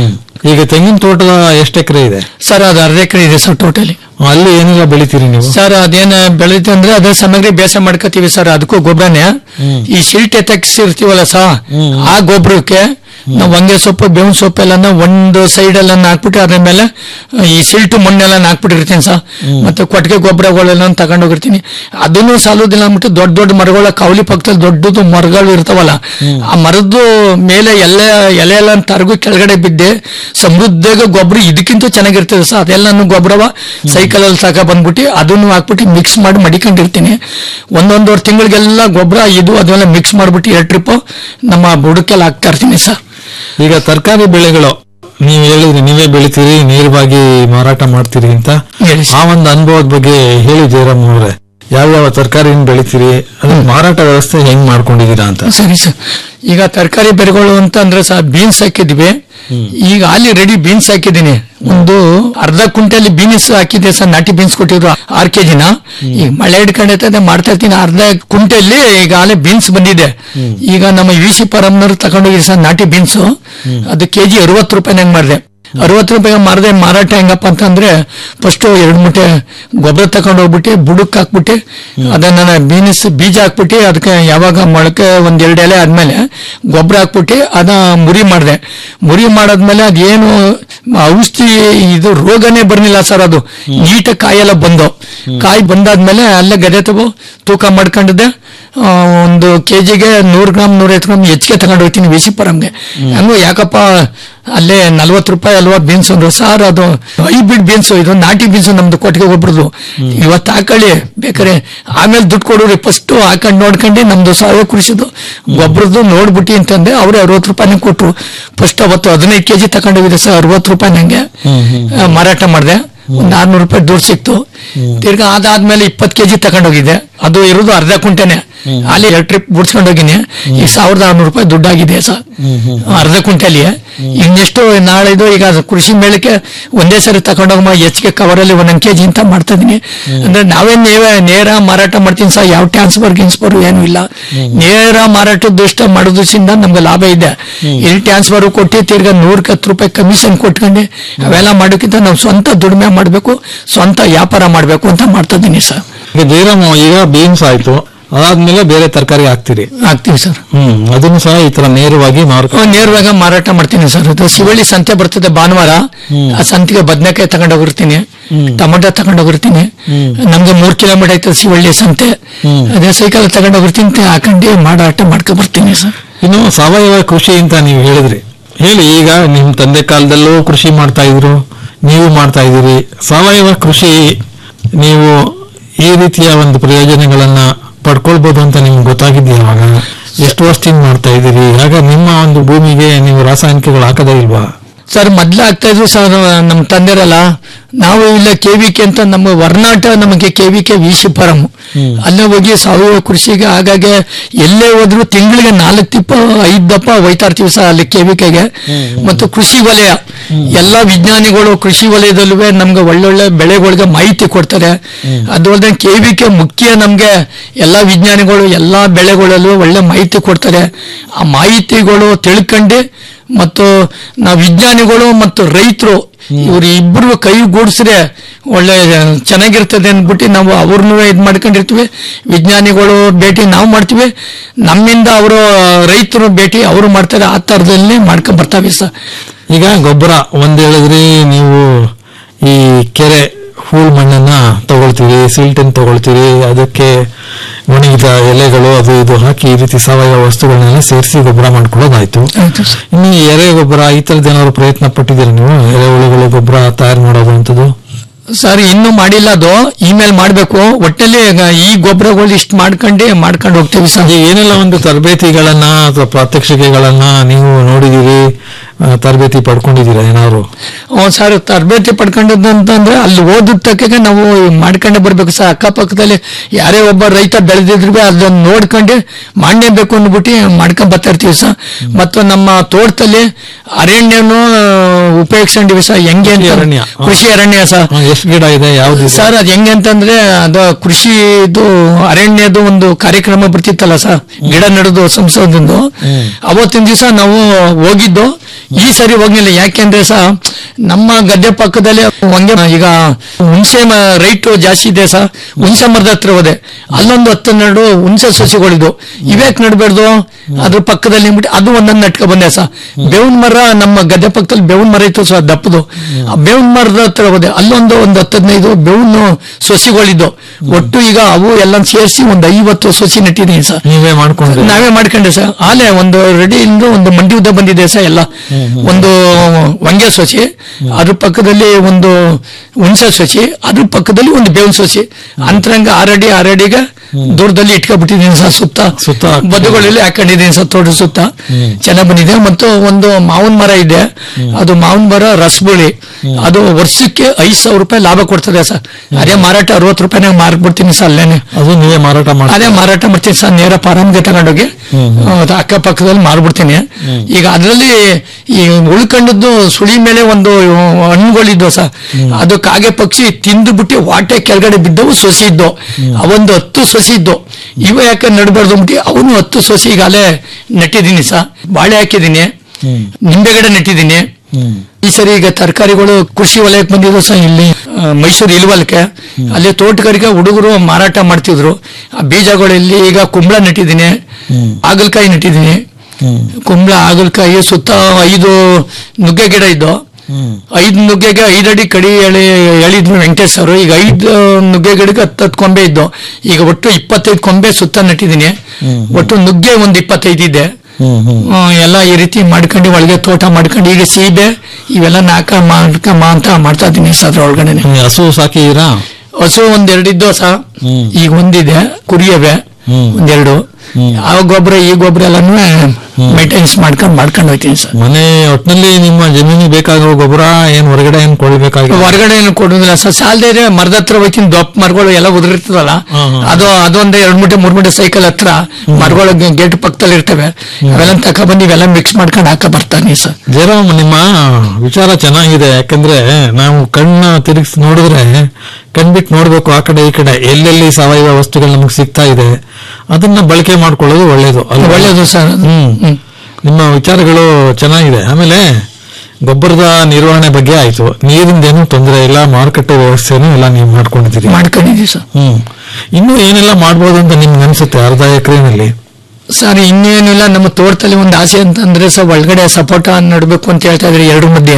ಈಗ ತೆಂಗಿನ ತೋಟದ ಎಷ್ಟು ಎಕರೆ ಇದೆ ಸರ್ ಅದು ಅರ್ಧ ಎಕರೆ ಇದೆ ಸರ್ ಟೋಟಲಿ ಅಲ್ಲಿ ಏನೆಲ್ಲ ಬೆಳಿತೀರಿ ನೀವು ಸರ್ ಅದೇನ ಬೆಳೀತೆ ಅಂದ್ರೆ ಅದೇ ಸಾಮಗ್ರಿ ಬೇಸ ಮಾಡ್ಕೋತೀವಿ ಸರ್ ಅದಕ್ಕೂ ಗೊಬ್ಬರನೇ ಈ ಸಿಲ್ಟೆ ತೆಗ್ಸಿರ್ತೀವಲ್ಲ ಸಾ ಆ ಗೊಬ್ಬರಕ್ಕೆ ನಾವು ಹೊಂಗೆ ಸೊಪ್ಪು ಬೇವಿನ ಸೊಪ್ಪು ಎಲ್ಲಾನ ಒಂದು ಸೈಡ್ ಎಲ್ಲ ಹಾಕ್ಬಿಟ್ಟು ಅದ್ರ ಮೇಲೆ ಈ ಸಿಲ್ಟು ಮಣ್ಣೆಲ್ಲ ಹಾಕ್ಬಿಟ್ಟಿರ್ತೀನಿ ಸರ್ ಮತ್ತೆ ಕೊಟ್ಟಿಗೆ ಗೊಬ್ಬರಗಳೆಲ್ಲ ತಗೊಂಡೋಗಿರ್ತೀನಿ ಅದನ್ನು ಸಾಲೋದಿಲ್ಲ ಅಂದ್ಬಿಟ್ಟು ದೊಡ್ಡ ದೊಡ್ಡ ಮರಗಳ ಕವಲಿ ಪಕ್ಕದಲ್ಲಿ ದೊಡ್ಡದು ಮರಗಳು ಇರ್ತಾವಲ್ಲ ಆ ಮರದ್ದು ಮೇಲೆ ಎಲೆ ಎಲೆ ಎಲ್ಲ ತರಗು ಕೆಳಗಡೆ ಬಿದ್ದೆ ಸಮೃದ್ಧಿಯಾಗ ಗೊಬ್ಬರ ಇದಕ್ಕಿಂತ ಚೆನ್ನಾಗಿರ್ತದೆ ಸರ್ ಅದೆಲ್ಲ ಗೊಬ್ಬರವ ಸೈಕಲ್ ಅಲ್ಲಿ ತಕ ಬಂದ್ಬಿಟ್ಟು ಅದನ್ನು ಹಾಕ್ಬಿಟ್ಟು ಮಿಕ್ಸ್ ಮಾಡಿ ಮಡಿಕೊಂಡಿರ್ತೀನಿ ಒಂದೊಂದೂವರೆ ತಿಂಗಳಿಗೆಲ್ಲ ಗೊಬ್ಬರ ಇದು ಅದೆಲ್ಲ ಮಿಕ್ಸ್ ಮಾಡ್ಬಿಟ್ಟು ಎರಡು ಟ್ರಿಪ್ ನಮ್ಮ ಬುಡಕ್ಕೆಲ್ಲ ಹಾಕ್ತಾ ಇರ್ತೀನಿ ಸರ್ ಈಗ ತರಕಾರಿ ಬೆಳೆಗಳು ನೀವು ಹೇಳಿದ್ರಿ ನೀವೇ ಬೆಳಿತೀರಿ ನೇರವಾಗಿ ಮಾರಾಟ ಮಾಡ್ತೀರಿ ಅಂತ ಆ ಒಂದು ಅನುಭವದ ಬಗ್ಗೆ ಹೇಳಿ ಜಯರಾಮ್ ಅವರೇ ಯಾವ್ಯಾವ ತರಕಾರಿ ಬೆಳಿತೀರಿ ಅದ್ರ ಮಾರಾಟ ವ್ಯವಸ್ಥೆ ಹೆಂಗ್ ಮಾಡ್ಕೊಂಡಿದೀರಾ ಅಂತ ಸರಿ ಸರ್ ಈಗ ತರಕಾರಿ ಬೆಳೆಗಳು ಅಂತ ಅಂದ್ರೆ ಸಹ ಬೀನ್ಸ್ ಹಾಕಿದ್ವಿ ಈಗ ಅಲ್ಲಿ ರೆಡಿ ಬೀನ್ಸ್ ಹಾಕಿದ್ದೀನಿ ಒಂದು ಅರ್ಧ ಕುಂಟೆಲಿ ಬೀನ್ಸ್ ಹಾಕಿದ್ದೆ ಸರ್ ನಾಟಿ ಬೀನ್ಸ್ ಕೊಟ್ಟಿದ್ರು ಆರ್ ಕೆಜಿನ ಈಗ ಮಳೆ ಹಿಡ್ಕೊಂಡೈತದೆ ಮಾಡ್ತಾ ಇರ್ತೀನಿ ಅರ್ಧ ಕುಂಟೆಲಿ ಈಗ ಅಲ್ಲೇ ಬೀನ್ಸ್ ಬಂದಿದೆ ಈಗ ನಮ್ಮ ವಿ ಸಿ ಪರಮ್ನವ್ರು ತಗೊಂಡೋಗಿ ಸರ್ ನಾಟಿ ಬೀನ್ಸ್ ಅದು ಕೆಜಿ ಅರವತ್ತು ರೂಪಾಯಿನಂಗ್ ಮಾಡಿದೆ ಅರವತ್ತು ರೂಪಾಯಿ ಮಾರದೆ ಮಾರಾಟ ಹೆಂಗಪ್ಪ ಅಂತಂದ್ರೆ ಫಸ್ಟ್ ಎರಡು ಮೂಟೆ ಗೊಬ್ಬರ ತಗೊಂಡು ಹೋಗ್ಬಿಟ್ಟು ಬುಡಕ್ ಹಾಕ್ಬಿಟ್ಟು ಅದನ್ನ ಬೀನ್ಸ್ ಬೀಜ ಹಾಕ್ಬಿಟ್ಟು ಅದಕ್ಕೆ ಯಾವಾಗ ಮೊಳಕೆ ಒಂದ್ ಎರಡು ಎಲೆ ಆದ್ಮೇಲೆ ಗೊಬ್ಬರ ಹಾಕ್ಬಿಟ್ಟು ಅದ ಮುರಿ ಮಾಡಿದೆ ಮುರಿ ಮಾಡಾದ್ಮೇಲೆ ಅದೇನು ಔಷಧಿ ಇದು ರೋಗನೇ ಬರ್ಲಿಲ್ಲ ಸರ್ ಅದು ನೀಟಾಗಿ ಕಾಯೆಲ್ಲ ಬಂದು ಕಾಯಿ ಬಂದಾದ್ಮೇಲೆ ಅಲ್ಲೇ ಗದೆ ತಗೋ ತೂಕ ಮಾಡ್ಕೊಂಡಿದ್ದೆ ಆ, ಒಂದು ಕೆಜಿಗೆ ನೂರು ಗ್ರಾಮ್ ನೂರೈವತ್ತು ಗ್ರಾಮ್ ಹೆಚ್ಚಿಗೆ ತಗೊಂಡು ಹೋಗ್ತೀನಿ ವಿ ಸಿ ಪರಂಗೆ ಹಂಗು ಯಾಕಪ್ಪ ಅಲ್ಲೇ ನಲ್ವತ್ತು ರೂಪಾಯಿ ಅಲ್ವಾ ಬೀನ್ಸ್ ಅಂದ್ರು ಸಾರ್ ಅದು ಹೈಬ್ರಿಡ್ ಬೀನ್ಸ್ ಇದು ನಾಟಿ ಬೀನ್ಸ್ ನಮ್ದು ಕೊಟ್ಟಿಗೆ ಗೊಬ್ಬರದು ಇವತ್ತು ಹಾಕೊಳ್ಳಿ ಬೇಕಾರೆ ಆಮೇಲೆ ದುಡ್ಡು ಕೊಡೋರಿ ಫಸ್ಟ್ ಹಾಕೊಂಡು ನೋಡ್ಕೊಂಡು ನಮ್ದು ಸಾವಯವ ಕೃಷಿದು ಗೊಬ್ಬರದ್ದು ನೋಡ್ಬಿಟ್ಟು ಅಂತಂದೆ ಅವ್ರು ಅರವತ್ತು ರೂಪಾಯಿನ ಕೊಟ್ರು ಫಸ್ಟ್ ಅವತ್ತು ಹದಿನೈದು ಕೆಜಿ ತಗೊಂಡೋಗಿದೆ ಸರ್ ಅರವತ್ತು ರೂಪಾಯಿ ನಂಗೆ ಆ, ಮಾರಾಟ ಮಾಡಿದೆ ಒಂದ್ ಆರ್ನೂರು ರೂಪಾಯಿ ದುಡ್ಡು ಸಿಕ್ತು ತಿರ್ಗಾ ಅದಾದ್ಮೇಲೆ ಇಪ್ಪತ್ತು ಕೆಜಿ ತಗೊಂಡೋಗಿದ್ದೆ ಅದು ಇರೋದು ಅರ್ಧ ಕುಂಟೆನೆ ಅಲ್ಲಿ ಎರಡು ಟ್ರಿಪ್ ಬಿಡ್ಸ್ಕೊಂಡೋಗಿನಿ ಈಗ ಸಾವಿರದ ಆರ್ನೂರು ರೂಪಾಯಿ ದುಡ್ಡಾಗಿದೆ ಸರ್ ಅರ್ಧ ಕುಂಟೆಲಿ ಈಗ ನೆಕ್ಸ್ಟ್ ನಾಳೆದು ಈಗ ಅದು ಕೃಷಿ ಮೇಳಕ್ಕೆ ಒಂದೇ ಸರಿ ತಗೊಂಡೋಗಮ್ಮ ಹೆಚ್ಚಿಗೆ ಕವರಲ್ಲಿ ಒಂದೊಂದು ಕೆಜಿ ಅಂತ ಮಾಡ್ತಾ ಇದೀನಿ ಅಂದ್ರೆ ನಾವೇ ನೇರ ನೇರ ಮಾರಾಟ ಮಾಡ್ತೀನಿ ಸರ್ ಯಾವ ಟ್ರಾನ್ಸ್ಫರ್ ಗಿನ್ಸ್ಫರ್ ಏನು ಇಲ್ಲ ನೇರ ಮಾರಾಟದ ಇಷ್ಟ ಮಾಡೋದ್ರಿಂದ ನಮ್ಗೆ ಲಾಭ ಇದೆ ಇಲ್ಲಿ ಟ್ರಾನ್ಸ್ಫರ್ ಕೊಟ್ಟು ತಿರ್ಗಾ ನೂರಕ್ಕೆ ಹತ್ತು ರೂಪಾಯಿ ಕಮಿಷನ್ ಕೊಟ್ಕೊಂಡು ಅವೆಲ್ಲ ಮಾಡೋಕ್ಕಿಂತ ನಾವು ಸ್ವಂತ ದುಡಿಮೆ ಮಾಡಬೇಕು ಸ್ವಂತ ವ್ಯಾಪಾರ ಮಾಡಬೇಕು ಅಂತ ಮಾಡ್ತಾ ಇದೀನಿ ಸರ್ ಈಗ ಜಯರಾಮ್ ಈಗ ಬೀನ್ಸ್ ಆಯ್ತು ಅದಾದ್ಮೇಲೆ ಬೇರೆ ತರಕಾರಿ ಹಾಕ್ತೀರಿ ಹಾಕ್ತೀವಿ ಸರ್ ಹ್ಮ್ ಅದನ್ನು ಸಹ ಈ ತರ ನೇರವಾಗಿ ಮಾರುಕ ಹ್ಮ್, ನೇರವಾಗಿ ಮಾರಾಟ ಮಾಡ್ತೀನಿ ಸರ್ ಅದು ಶಿವಳ್ಳಿ ಸಂತೆ ಬರ್ತದೆ ಭಾನುವಾರ ಆ ಸಂತೆಗೆ ಬದನೆಕಾಯಿ ತಗೊಂಡೋಗಿರ್ತೀನಿ ಟೊಮೊಟೊ ತಗೊಂಡೋಗಿರ್ತೀನಿ ನಮ್ಗೆ ಮೂರ್ ಕಿಲೋಮೀಟರ್ ಐತೆ ಶಿವಳ್ಳಿ ಸಂತೆ ಅದೇ ಸೈಕಲ್ ತಗೊಂಡೋಗಿರ್ತೀನಿ ಹಾಕೊಂಡು ಮಾರಾಟ ಮಾಡ್ಕೊ ಬರ್ತೀನಿ ಸರ್ ಇನ್ನು ಸಾವಯವ ಕೃಷಿ ಅಂತ ನೀವು ಹೇಳಿದ್ರಿ ಹೇಳಿ ಈಗ ನಿಮ್ ತಂದೆ ಕಾಲದಲ್ಲೂ ಕೃಷಿ ಮಾಡ್ತಾ ಇದ್ರು ನೀವು ಮಾಡ್ತಾ ಇದ್ದೀರಿ ಸಾವಯವ ಕೃಷಿ ನೀವು ಈ ರೀತಿಯ ಒಂದು ಪ್ರಯೋಜನಗಳನ್ನ ಪಡ್ಕೊಳ್ಬಹುದು ಅಂತ ನಿಮ್ಗೆ ಗೊತ್ತಾಗಿದ್ಯಾ ಅವಾಗ ಎಷ್ಟು ವರ್ಷದಿಂದ ಮಾಡ್ತಾ ಇದ್ದೀರಿ ಆಗ ನಿಮ್ಮ ಒಂದು ಭೂಮಿಗೆ ನೀವು ರಾಸಾಯನಿಕಗಳು ಹಾಕದೇ ಇಲ್ವಾ ಸರ್ ಮೊದ್ಲು ಆಗ್ತಾ ಇದ್ರು ಸರ್ ನಮ್ಮ ತಂದೆರಲ್ಲ ನಾವು ಇಲ್ಲ ಕೆವಿಕೆ ಅಂತ ನಮ್ಮ ವರ್ನಾಟ ನಮಗೆ ಕೆವಿಕೆ ವಿಶಿಪರಂ ಅಲ್ಲೇ ಹೋಗಿ ಸಾವಯವ ಕೃಷಿಗೆ ಹಾಗಾಗಿ ಎಲ್ಲೇ ಹೋದ್ರು ತಿಂಗಳಿಗೆ ನಾಲ್ಕು ತಿಪ್ಪ ಐದ್ ದಪ್ಪ ಹೋಯ್ತಾ ಇರ್ತೀವಿ ಸರ್ ಅಲ್ಲಿ ಕೆವಿಕೆಗೆ ಮತ್ತು ಕೃಷಿ ವಲಯ ಎಲ್ಲಾ ವಿಜ್ಞಾನಿಗಳು ಕೃಷಿ ವಲಯದಲ್ಲೂ ನಮ್ಗೆ ಒಳ್ಳೊಳ್ಳೆ ಬೆಳೆಗಳಿಗೆ ಮಾಹಿತಿ ಕೊಡ್ತಾರೆ ಅದು ಅಲ್ಲದೆ ಕೆವಿಕೆ ಮುಖ್ಯ ನಮ್ಗೆ ಎಲ್ಲಾ ವಿಜ್ಞಾನಿಗಳು ಎಲ್ಲಾ ಬೆಳೆಗಳಲ್ಲೂ ಒಳ್ಳೆ ಮಾಹಿತಿ ಕೊಡ್ತಾರೆ ಆ ಮಾಹಿತಿಗಳು ತಿಳ್ಕೊಂಡು ಮತ್ತು ನಾವು ವಿಜ್ಞಾನಿಗಳು ಮತ್ತು ರೈತರು ಇವ್ರು ಇಬ್ರು ಕೈಗೂಡಿಸ್ರೆ ಒಳ್ಳೆ ಚೆನ್ನಾಗಿರ್ತದೆ ಅಂದ್ಬಿಟ್ಟು ನಾವು ಅವ್ರನ್ನೂ ಇದು ಮಾಡ್ಕೊಂಡಿರ್ತೀವಿ ವಿಜ್ಞಾನಿಗಳು ಭೇಟಿ ನಾವು ಮಾಡ್ತೀವಿ ನಮ್ಮಿಂದ ಅವರು ರೈತರು ಭೇಟಿ ಅವರು ಮಾಡ್ತಾರೆ ಆ ಥರದಲ್ಲಿ ಮಾಡ್ಕೊಂಡ್ ಬರ್ತಾವೆ ಸರ್ ಈಗ ಗೊಬ್ಬರ ಒಂದ್ ಹೇಳಿದ್ರಿ ನೀವು ಈ ಕೆರೆ ಹೂಳ್ ಮಣ್ಣನ್ನ ತಗೊಳ್ತೀರಿ ಸಿಲ್ಟನ್ ತಗೊಳ್ತೀರಿ ಅದಕ್ಕೆ ಒಣಗಿದ ಎಲೆಗಳು ಅದು ಇದು ಹಾಕಿ ಈ ರೀತಿ ಸಾವಯವ ವಸ್ತುಗಳನ್ನೆಲ್ಲ ಸೇರಿಸಿ ಗೊಬ್ಬರ ಮಾಡ್ಕೊಳ್ಳೋದಾಯ್ತು ಇನ್ನು ಈ ಎರೆ ಗೊಬ್ಬರ ಈ ತರದ ಏನಾದ್ರು ಪ್ರಯತ್ನ ಪಟ್ಟಿದ್ದೀರಾ ನೀವು ಎರೆಹುಳುಗಳು ಗೊಬ್ಬರ ತಯಾರು ಮಾಡೋದು ಅಂತದ್ದು ಸರ್ ಇನ್ನೂ ಮಾಡಿಲ್ಲ ಅದು ಇಮೇಲ್ ಮಾಡ್ಬೇಕು ಒಟ್ಟಲ್ಲಿ ಈಗ ಈ ಗೊಬ್ಬರಗಳು ಇಷ್ಟು ಮಾಡ್ಕೊಂಡೆ ಮಾಡ್ಕೊಂಡು ಹೋಗ್ತೀವಿ ಸರ್ ಈಗ ಏನೆಲ್ಲ ಒಂದು ತರಬೇತಿಗಳನ್ನ ಅಥವಾ ಪ್ರಾತ್ಯಕ್ಷಿಕೆಗಳನ್ನ ನೀವು ನೋಡಿದೀರಿ ಆ, ತರಬೇತಿ ಪಡ್ಕೊಂಡಿದ್ದೀರಾ ಏನಾದ್ರು ಹ್ಮ್ ಸರ್ ತರಬೇತಿ ಪಡ್ಕೊಂಡದ್ದು ಅಂತಂದ್ರೆ ಅಲ್ಲಿ ಓದಿದ ತಕ್ಕಗೆ ನಾವು ಮಾಡ್ಕೊಂಡೇ ಬರ್ಬೇಕು ಸರ್ ಅಕ್ಕಪಕ್ಕದಲ್ಲಿ ಯಾರೇ ಒಬ್ಬ ರೈತ ಬೆಳೆದಿದ್ರು ಅದನ್ನ ನೋಡ್ಕೊಂಡು ಮಾಡಲೇಬೇಕು ಅಂದ್ಬಿಟ್ಟು ಮಾಡ್ಕೊಂಡ್ ಬರ್ತಾ ಇರ್ತೀವಿ ಸರ್ ಮತ್ತು ನಮ್ಮ ತೋಟದಲ್ಲಿ ಅರಣ್ಯನು ಉಪಯೋಗಿಸ್ಕೊಂಡಿವಿ ಸರ್ ಹೆಂಗೆ ಅಂತ- ಅರಣ್ಯ. ಕೃಷಿ ಅರಣ್ಯ ಸರ್ ಎಷ್ಟು ಗಿಡ ಇದೆ ಯಾವ್ದು ಸರ್ ಅದ್ ಹೆಂಗೆ ಅಂತಂದ್ರೆ ಅದು ಕೃಷಿ ಇದು ಅರಣ್ಯದು ಒಂದು ಕಾರ್ಯಕ್ರಮ ಬರ್ತಿತ್ತಲ್ಲ ಸರ್ ಗಿಡ ನೆಡೋದು ಸಂಸದಿಂದ ಅವತ್ತಿನ ದಿವಸ ನಾವು ಹೋಗಿದ್ದು ಈ ಸರಿ ಹೋಗ್ಲಿಲ್ಲ ಯಾಕೆಂದ್ರೆ ಸಹ ನಮ್ಮ ಗದ್ದೆ ಪಕ್ಕದಲ್ಲಿ ಹೊಂಗೆ ಈಗ ಹುಣಸೆ ರೈಟ್ ಜಾಸ್ತಿ ಇದೆ ಸರ್ ಹುಣಸೆ ಮರದ ಹತ್ರ ಹೋದೆ ಅಲ್ಲೊಂದು ಹತ್ತು ನೆರಡು ಹುಣಸೆ ಸಸಿಗಳಿದ್ವು ಇವ್ಯಾಕ್ ನಡ್ಬೇಡ್ದು ಅದ್ರ ಪಕ್ಕದಲ್ಲಿ ನಿಂಬಿಟ್ಟು ಅದು ಒಂದೊಂದು ನಟ್ಕ ಬಂದೆ ಸರ್ ಬೇವಿನ ಮರ ನಮ್ಮ ಗದ್ದೆ ಪಕ್ಕದಲ್ಲಿ ಬೇವಿನ ಮರ ಇತ್ತು ಸರ್ ದಪ್ಪದು ಆ ಬೇವಿನ ಮರದ ಹತ್ರ ಹೋದೆ ಅಲ್ಲೊಂದು ಒಂದು ಹತ್ತು ಹದಿನೈದು ಬೇವಿನ ಸಸಿಗಳಿದ್ದು ಒಟ್ಟು ಈಗ ಅವು ಎಲ್ಲ ಸೇರಿಸಿ ಒಂದು ಐವತ್ತು ಸಸಿ ನೆಟ್ಟಿದ್ದೀನಿ ಸರ್ ನೀವೇ ಮಾಡ್ಕೊಂಡ್ರಿ ನಾವೇ ಮಾಡ್ಕೊಂಡೆ ಸರ್ ಆಲೆ ಒಂದು ರೆಡಿ ಇಂದ ಒಂದು ಮಂಡಿ ಉದ್ದ ಬಂದಿದೆ ಸರ್ ಎಲ್ಲ ಒಂದು ವಂಗೆ ಸಸಿ ಅದ್ರ ಪಕ್ಕದಲ್ಲಿ ಒಂದು ಹುಣಸೆ ಸಸಿ ಅದ್ರ ಪಕ್ಕದಲ್ಲಿ ಒಂದು ಬೇವಿನ ಸಸಿ ಅಂತರಂಗ ಆರಡಿ ಆರಡಿಗೆ ದೂರದಲ್ಲಿ ಇಟ್ಕೊಬಿಟ್ಟಿದ್ದೀನಿ ಸರ್ ಸುತ್ತ ಸುತ್ತ ಬದುಗಳಲ್ಲಿ ಹಾಕೊಂಡಿದ್ದೀನಿ ಸರ್ ತೋಟ ಸುತ್ತ ಚೆನ್ನಾಗ್ ಬಂದಿದೆ ಮತ್ತು ಒಂದು ಮಾವಿನ ಮರ ಇದೆ ಅದು ಮಾವಿನ ಮರ ರಸಬುಳಿ ಅದು ವರ್ಷಕ್ಕೆ ಐದ್ ಸಾವಿರ ರೂಪಾಯಿ ಲಾಭ ಕೊಡ್ತದೆ ಸರ್ ಅದೇ ಮಾರಾಟ ಅರವತ್ತು ರೂಪಾಯಿನಾಗ ಮಾರ್ಬಿಡ್ತೀನಿ ಸರ್ ಅಲ್ಲೇನೆ ಅದು ನೀವೇ ಮಾರಾಟ ಮಾಡಿ ಅದೇ ಮಾರಾಟ ಮಾಡ್ತೀನಿ ಸರ್ ನೇರ ಫಾರಮ್ಗೆ ತಗೊಂಡೋಗಿ ಅದು ಅಕ್ಕಪಕ್ಕದಲ್ಲಿ ಮಾರ್ಬಿಡ್ತೀನಿ ಈಗ ಅದರಲ್ಲಿ ಈ ಉಳ್ಕೊಂಡದ್ದು ಸುಳಿ ಮೇಲೆ ಒಂದು ಹಣ್ಣುಗಳಿದ್ವು ಸರ್ ಅದು ಕಾಗೆ ಪಕ್ಷಿ ತಿಂದು ಬಿಟ್ಟು ವಾಟೆ ಕೆಳಗಡೆ ಬಿದ್ದವು ಸೊಸಿ ಇದ್ದು ಅವೊಂದು ಹತ್ತು ಸೊಸಿ ಇದ್ದು ಇವ ಯಾಕೆ ನಡಬಾರ್ದು ಅಂದ್ಬಿಟ್ಟು ಅವನು ಹತ್ತು ಸೊಸಿ ಈಗಾಗಲೇ ನೆಟ್ಟಿದ್ದೀನಿ ಸರ್ ಬಾಳೆ ಹಾಕಿದ್ದೀನಿ ನಿಂಬೆ ಗಿಡ ನೆಟ್ಟಿದ್ದೀನಿ ಈ ಸರಿ ಈಗ ತರಕಾರಿಗಳು ಕೃಷಿ ವಲಯಕ್ಕೆ ಬಂದಿದ್ದು ಸಹ ಇಲ್ಲಿ ಆ, ಮೈಸೂರು ಇಲ್ವಲ್ಕೆ ಅಲ್ಲಿ ತೋಟಗಾರಿಕೆ ಹುಡುಗರು ಮಾರಾಟ ಮಾಡ್ತಿದ್ರು ಆ ಬೀಜಗಳಲ್ಲಿ ಈಗ ಕುಂಬಳ ನೆಟ್ಟಿದ್ದೀನಿ ಹಾಗಲಕಾಯಿ ನೆಟ್ಟಿದ್ದೀನಿ ಕುಂಬಳ ಹಾಗಲಕಾಯಿ ಸುತ್ತ ಐದು ನುಗ್ಗೆ ಗಿಡ ಇದ್ದು ಐದು ನುಗ್ಗೆಗೆ ಐದಡಿ ಕಡಿ ಎಳಿ ಎಳಿದ್ರು ವೆಂಕಟೇಶ್ ಅವರು ಈಗ ಐದು ನುಗ್ಗೆ ಗಿಡಕ್ಕೆ ಹತ್ತತ್ತು ಕೊಂಬೆ ಇದ್ದು ಈಗ ಒಟ್ಟು ಇಪ್ಪತ್ತೈದು ಕೊಂಬೆ ಸುತ್ತ ನೆಟ್ಟಿದ್ದೀನಿ ಒಟ್ಟು ನುಗ್ಗೆ ಒಂದು ಇಪ್ಪತ್ತೈದು ಇದೆ ಆ, ಎಲ್ಲ ಈ ರೀತಿ ಮಾಡ್ಕೊಂಡು ಒಳಗೆ ತೋಟ ಮಾಡ್ಕೊಂಡು ಈಗ ಸೀಬೆ ಇವೆಲ್ಲ ನಾಕ ಮಾಡ್ಕ ಅಂತ ಮಾಡ್ತಾ ಇದ್ದೀನಿ ಸರ್ ಅದ್ರ ಒಳಗಡೆ ಹಸು ಸಾಕಿದ್ದೀರಾ ಹಸು ಒಂದೆರಡಿದ್ದು ಸಹ ಈಗ ಒಂದಿದೆ ಕುರಿಯವೆ ಒಂದೆರಡು ಆ ಗೊಬ್ಬರ ಈ ಗೊಬ್ಬರ ಎಲ್ಲಾನು ಮೇಂಟೆನೆನ್ಸ್ ಮಾಡ್ಕೊಂಡು ಮಾಡ್ಕೊಂಡು ಹೋಗ್ತೀನಿ ಸರ್ ಮನೆ ಒಟ್ಟಿನಲ್ಲಿ ನಿಮ್ಮ ಜಮೀನಿಗೆ ಬೇಕಾಗಿರೋ ಗೊಬ್ಬರ ಏನ್ ಹೊರಗಡೆ ಏನ್ ಕೊಡ್ಬೇಕಾಗಿಲ್ಲ ಹೊರಗಡೆ ಏನು ಕೊಡೋದಿಲ್ಲ ಸರ್ ಸಾಲದೇ ಇದ್ರೆ ಮರದ ಹತ್ರ ಹೋಗ್ತೀನಿ ದೊಪ್ಪ ಮರಗಳು ಎಲ್ಲ ಉದುರಿರ್ತದಲ್ಲ ಅದು ಅದೊಂದು ಎರಡ್ ಮೂಟೆ ಮೂರ್ ಮೂಟೆ ಸೈಕಲ್ ಹತ್ರ ಮರಗಳು ಗೇಟ್ ಪಕ್ಕದಲ್ಲಿ ಇರ್ತವೆ ಅವೆಲ್ಲ ತಗೊಬಂದು ಇವೆಲ್ಲ ಮಿಕ್ಸ್ ಮಾಡ್ಕೊಂಡು ಹಾಕ ಬರ್ತಾನೆ ಸರ್ ಜಯರಾಮ್ ನಿಮ್ಮ ವಿಚಾರ ಚೆನ್ನಾಗಿದೆ ಯಾಕಂದ್ರೆ ನಾವು ಕಣ್ಣ ತಿರುಗಿಸಿ ನೋಡಿದ್ರೆ ಕಣ್ಬಿಟ್ಟು ನೋಡ್ಬೇಕು ಆ ಕಡೆ ಈ ಕಡೆ ಎಲ್ಲೆಲ್ಲಿ ಸಾವಯವ ವಸ್ತುಗಳು ನಮಗೆ ಸಿಗ್ತಾ ಇದೆ ಅದನ್ನ ಬಳಕೆ ಮಾಡ್ಕೊಳ್ಳೋದು ಒಳ್ಳೇದು ಅಲ್ವಾ? ಒಳ್ಳೇದು ಸರ್ ಹ್ಮ್ ನಿಮ್ಮ ವಿಚಾರಗಳು ಚೆನ್ನಾಗಿದೆ ಆಮೇಲೆ ಗೊಬ್ಬರದ ನಿರ್ವಹಣೆ ಬಗ್ಗೆ ಆಯ್ತು ನೀರಿಂದೇನು ತೊಂದರೆ ಇಲ್ಲ ಮಾರುಕಟ್ಟೆ ವ್ಯವಸ್ಥೆನೂ ಎಲ್ಲ ನೀವು ಮಾಡ್ಕೊಂಡಿದ್ದೀರಿ ಮಾಡ್ಕೊಂಡಿದ್ದೀವಿ ಸರ್ ಹ್ಮ್ ಇನ್ನು ಏನೆಲ್ಲ ಮಾಡ್ಬೋದು ಅಂತ ನಿಮ್ಗೆ ಅನ್ಸುತ್ತೆ ಅರ್ಧ ಎಕರೆನಲ್ಲಿ ಸರ್ ಇನ್ನೇನಿಲ್ಲ ನಮ್ಮ ತೋಟದಲ್ಲಿ ಒಂದು ಆಸೆ ಅಂತಂದ್ರೆ ಸರ್ ಒಳಗಡೆ ಸಪೋಟ ನಡ್ಬೇಕು ಅಂತ ಹೇಳ್ತಾ ಇದ್ರಿ ಎರಡು ಮಧ್ಯ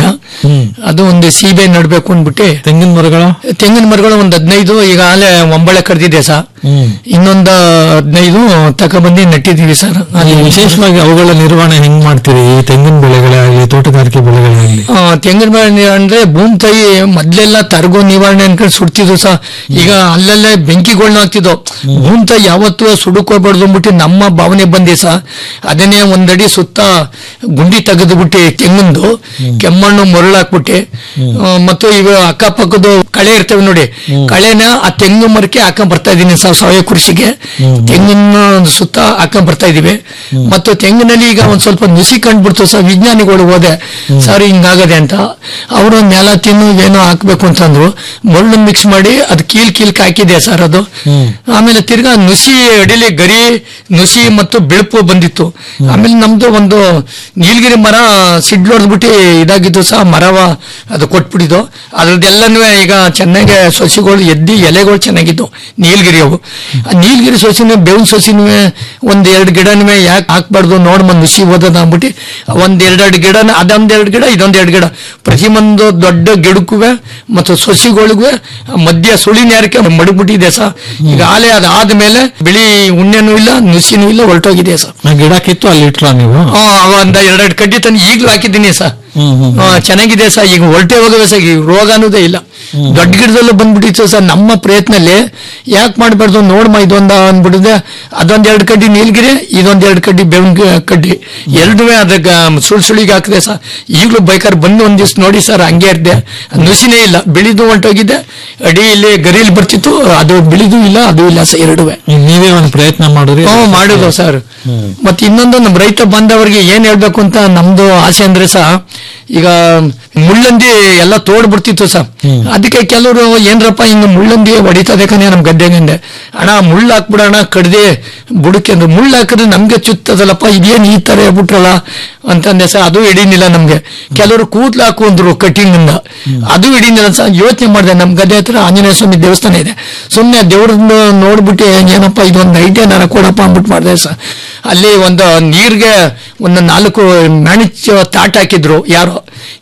ಅದು ಒಂದು ಸೀಬೆ ನಡ್ಬೇಕು ಅಂದ್ಬಿಟ್ಟು ತೆಂಗಿನ ಮರಗಳು ತೆಂಗಿನ ಮರಗಳು ಒಂದು ಹದಿನೈದು ಈಗಾಗಲೇ ಒಂಬಳೆ ಕಡ್ದಿದೆ ಸರ್ ಇನ್ನೊಂದು ಹದಿನೈದು ತಗೊಬಂದು ನೆಟ್ಟಿದ್ದೀವಿ ಸರ್ ಅಲ್ಲಿ ವಿಶೇಷವಾಗಿ ಅವುಗಳ ನಿರ್ವಹಣೆ ಹೆಂಗ್ ಮಾಡ್ತೀರಿ ಈ ತೆಂಗಿನ ಬೆಳೆಗಳಾಗಲಿ ತೋಟಗಾರಿಕೆ ಬೆಳೆಗಳಾಗಲಿ ಆ, ತೆಂಗಿನ ಮರ ಅಂದ್ರೆ ಭೂಮಿ ತಾಯಿ ಮೊದ್ಲೆಲ್ಲ ತರಗು ನಿವಾರಣೆ ಅನ್ಕೊಂಡು ಸುಡ್ತಿದ್ವು ಸಹ ಈಗ ಅಲ್ಲಲ್ಲೇ ಬೆಂಕಿಗಳನ್ನ ಹಾಕ್ತಿದ್ವು ಭೂಮಿ ತಾಯಿ ಯಾವತ್ತೂ ಸುಡುಕೋಬಾರ್ದು ಅಂದ್ಬಿಟ್ಟು ನಮ್ಮ ಭಾವನೆ ಬಂದಿ ಸಹ ಅದನ್ನೇ ಒಂದಡಿ ಸುತ್ತ ಗುಂಡಿ ತೆಗೆದು ಬಿಟ್ಟು ತೆಂಗಿಂದು ಕೆಮ್ಮಣ್ಣು ಮರಳು ಹಾಕ್ಬಿಟ್ಟು ಆ, ಮತ್ತು ಇವ ಅಕ್ಕಪಕ್ಕದ ಕಳೆ ಇರ್ತವೆ ನೋಡಿ ಕಳೆನ ಆ ತೆಂಗು ಮರಕ್ಕೆ ಹಾಕೊಂಡ್ ಬರ್ತಾ ಇದೀನಿ ಸರ್ ಸಾವಯವ ಕೃಷಿಗೆ ತೆಂಗಿನ ಸುತ್ತ ಹಾಕೊಂಡ್ ಬರ್ತಾ ಇದೀವಿ ಮತ್ತು ತೆಂಗಿನಲ್ಲಿ ಈಗ ಒಂದ್ ಸ್ವಲ್ಪ ನುಸಿ ಕಂಡ್ಬಿಡ್ತು ಸರ್ ವಿಜ್ಞಾನಿಗಳು ಹೋದೆ ಸರ್ ಹಿಂಗಾಗದೆ ಅಂತ ಅವರು ನೆಲ ತಿನ್ನು ಏನೋ ಹಾಕ್ಬೇಕು ಅಂತಂದ್ರು ಮಣ್ಣು ಮಿಕ್ಸ್ ಮಾಡಿ ಅದು ಕೀಲ್ ಕೀಲ್ಕ್ ಹಾಕಿದೆ ಸರ್ ಅದು ಆಮೇಲೆ ತಿರ್ಗಾ ನುಸಿ ಅಡಿಲಿ ಗರಿ ನುಸಿ ಮತ್ತು ಬೆಳಪು ಬಂದಿತ್ತು ಆಮೇಲೆ ನಮ್ದು ಒಂದು ನೀಲಗಿರಿ ಮರ ಸಿಡ್ಲೊಡ್ದ್ಬಿಟ್ಟು ಇದಾಗಿದ್ದು ಸಹ ಮರವ ಅದು ಕೊಟ್ಬಿಟ್ಟಿದ್ದು ಅದ್ರದ್ದೆಲ್ಲನೂ ಈಗ ಚೆನ್ನಾಗಿ ಸೊಸಿಗಳು ಎದ್ದಿ ಎಲೆಗಳು ಚೆನ್ನಾಗಿದ್ದು ನೀಲಗಿರಿ ಅವು ಆ ನೀಲಗಿರಿ ಸೊಸಿನೂ ಬೇವಿನ ಸೊಸಿನೂ ಒಂದ್ ಎರಡು ಗಿಡನೂ ಯಾಕೆ ಹಾಕ್ಬಾರ್ದು ನೋಡ್ ನುಸಿ ಓದೋದ ಅಂದ್ಬಿಟ್ಟು ಒಂದ್ ಎರಡೆರಡು ಗಿಡನ ಅದೊಂದ್ ಎರಡು ಗಿಡ ಇದೊಂದ್ ಎರಡು ಗಿಡ ಪ್ರತಿ ಒಂದು ದೊಡ್ಡ ಗಿಡಕ್ಕೂ ಮತ್ತು ಸೊಸಿಗಳಿಗೂ ಮಧ್ಯ ಸುಳಿನ ಯಾರಕ್ಕೆ ಮಡಗ್ಬಿಟ್ಟಿದೆ ಸರ್ ಈಗ ಆಲೆ ಅದಾದ್ಮೇಲೆ ಬಿಳಿ ಉಣ್ಣೆನೂ ಇಲ್ಲ ನುಸಿನೂ ಇಲ್ಲ ಹೊರಟೋಗಿದೆ ಸರ್ ಆ ಗಿಡ ಕಿತ್ತು ಅಲ್ಲಿ ಇಟ್ರ ನೀವು ಆ, ಒಂದ್ ಎರಡೆರಡು ಕಡ್ಡಿ ತಂದು ಈಗ್ಲೂ ಹಾಕಿದ್ದೀನಿ ಸರ್ ಆ, ಚೆನ್ನಾಗಿದೆ ಸರ್ ಈಗ ಹೊರಟೆ ಹೋಗವೆ ಸರ್ ಈಗ ರೋಗ ಅನ್ನೋದೇ ಇಲ್ಲ ದೊಡ್ಡ ಗಿಡದಲ್ಲೂ ಬಂದ್ಬಿಟ್ಟಿತ್ತು ಸರ್ ನಮ್ಮ ಪ್ರಯತ್ನಲ್ಲಿ ಯಾಕೆ ಮಾಡಬಾರ್ದು ನೋಡ್ಮ ಇದೊಂದ ಅಂದ್ಬಿಟ್ಟಿದೆ ಅದೊಂದ್ ಎರಡು ಕಡ್ಡಿ ನೀಲ್ಗಿರಿ ಇದೊಂದ್ ಎರಡು ಕಡ್ಡಿ ಬೇವಿನ ಗಿ- ಕಡ್ಡಿ ಎರಡೂ ಅದಕ್ಕೆ ಸುಳ್ ಸುಳಿಗೆ ಹಾಕಿದೆ ಸರ್ ಈಗಲೂ ಬೈಕರ್ ಬಂದು ಒಂದ್ ದಿವ್ಸ ನೋಡಿ ಸರ್ ಹಂಗೆ ಇರ್ದೆ ನುಸಿನೇ ಇಲ್ಲ ಬಿಳಿದು ಹೊಂಟೋಗಿದೆ ಅಡಿ ಇಲ್ಲಿ ಗರಿಯಲ್ಲಿ ಬರ್ತಿತ್ತು ಅದು ಬಿಳಿದು ಇಲ್ಲ ಅದು ಇಲ್ಲ ಸರ್ ಎರಡುವೆ ಈಗ ನೀವೇ ಒಂದು ಪ್ರಯತ್ನ ಮಾಡಿದ್ರಿ ಹ್ಞೂ ಮಾಡುದು ಸರ್ ಮತ್ತೆ ಇನ್ನೊಂದು ನಮ್ಮ ರೈತ ಬಾಂಧವರಿಗೆ ಏನ್ ಹೇಳ್ಬೇಕು ಅಂತ ನಮ್ದು ಆಸೆ ಅಂದ್ರೆ ಸಹ ಈಗ ಮುಳ್ಳಂದಿ ಎಲ್ಲ ತೋಡ್ಬಿಡ್ತಿತ್ತು ಸರ್ ಅದಕ್ಕೆ ಕೆಲವರು ಏನ್ರಪ್ಪ ಹಿಂಗ ಮುಳ್ಳಂದಿ ಹೊಡಿತದೆ ಕಣೆ ನಮ್ ಗದ್ದೆಗಿಂದೆ ಅಣ್ಣ ಮುಳ್ಳು ಹಾಕ್ಬಿಡೋಣ ಕಡ್ದೆ ಬುಡಕ್ಕೆ ಅಂದ್ರೆ ಮುಳ್ಳು ಹಾಕಿದ್ರೆ ನಮ್ಗೆ ಚುತ್ತದಲ್ಲಪ್ಪ ಇದೇನ್ ಈ ತರ ಹೇಳ್ಬಿಟ್ರಲ್ಲ ಅಂತಂದೆ ಸರ್ ಅದು ಹಿಡೀನಿಲ್ಲ ನಮ್ಗೆ ಕೆಲವರು ಕೂತ್ಲು ಹಾಕೊಂಡ್ರು ಕಟಿಂಗ್ ಇಂದ ಅದು ಹಿಡೀನಿಲ್ಲ ಸರ್ ಯೋಚನೆ ಮಾಡಿದೆ ನಮ್ ಗದ್ದೆ ಹತ್ರ ಆಂಜನೇಯ ಸ್ವಾಮಿ ದೇವಸ್ಥಾನ ಇದೆ ಸುಮ್ನೆ ದೇವ್ರನ್ನ ನೋಡ್ಬಿಟ್ಟು ಏನಪ್ಪ ಇದೊಂದು ಐಡಿಯಾ ನಾನು ಕೊಡಪ್ಪ ಅಂದ್ಬಿಟ್ಟು ಮಾಡಿದೆ ಸರ್ ಅಲ್ಲಿ ಒಂದು ನೀರ್ಗೆ ಒಂದು ನಾಲ್ಕು ಮ್ಯಾಣಿಚ್ ತಾಟ್ ಹಾಕಿದ್ರು ಯಾರೋ ನೀರ್ ಕಿತ್ತ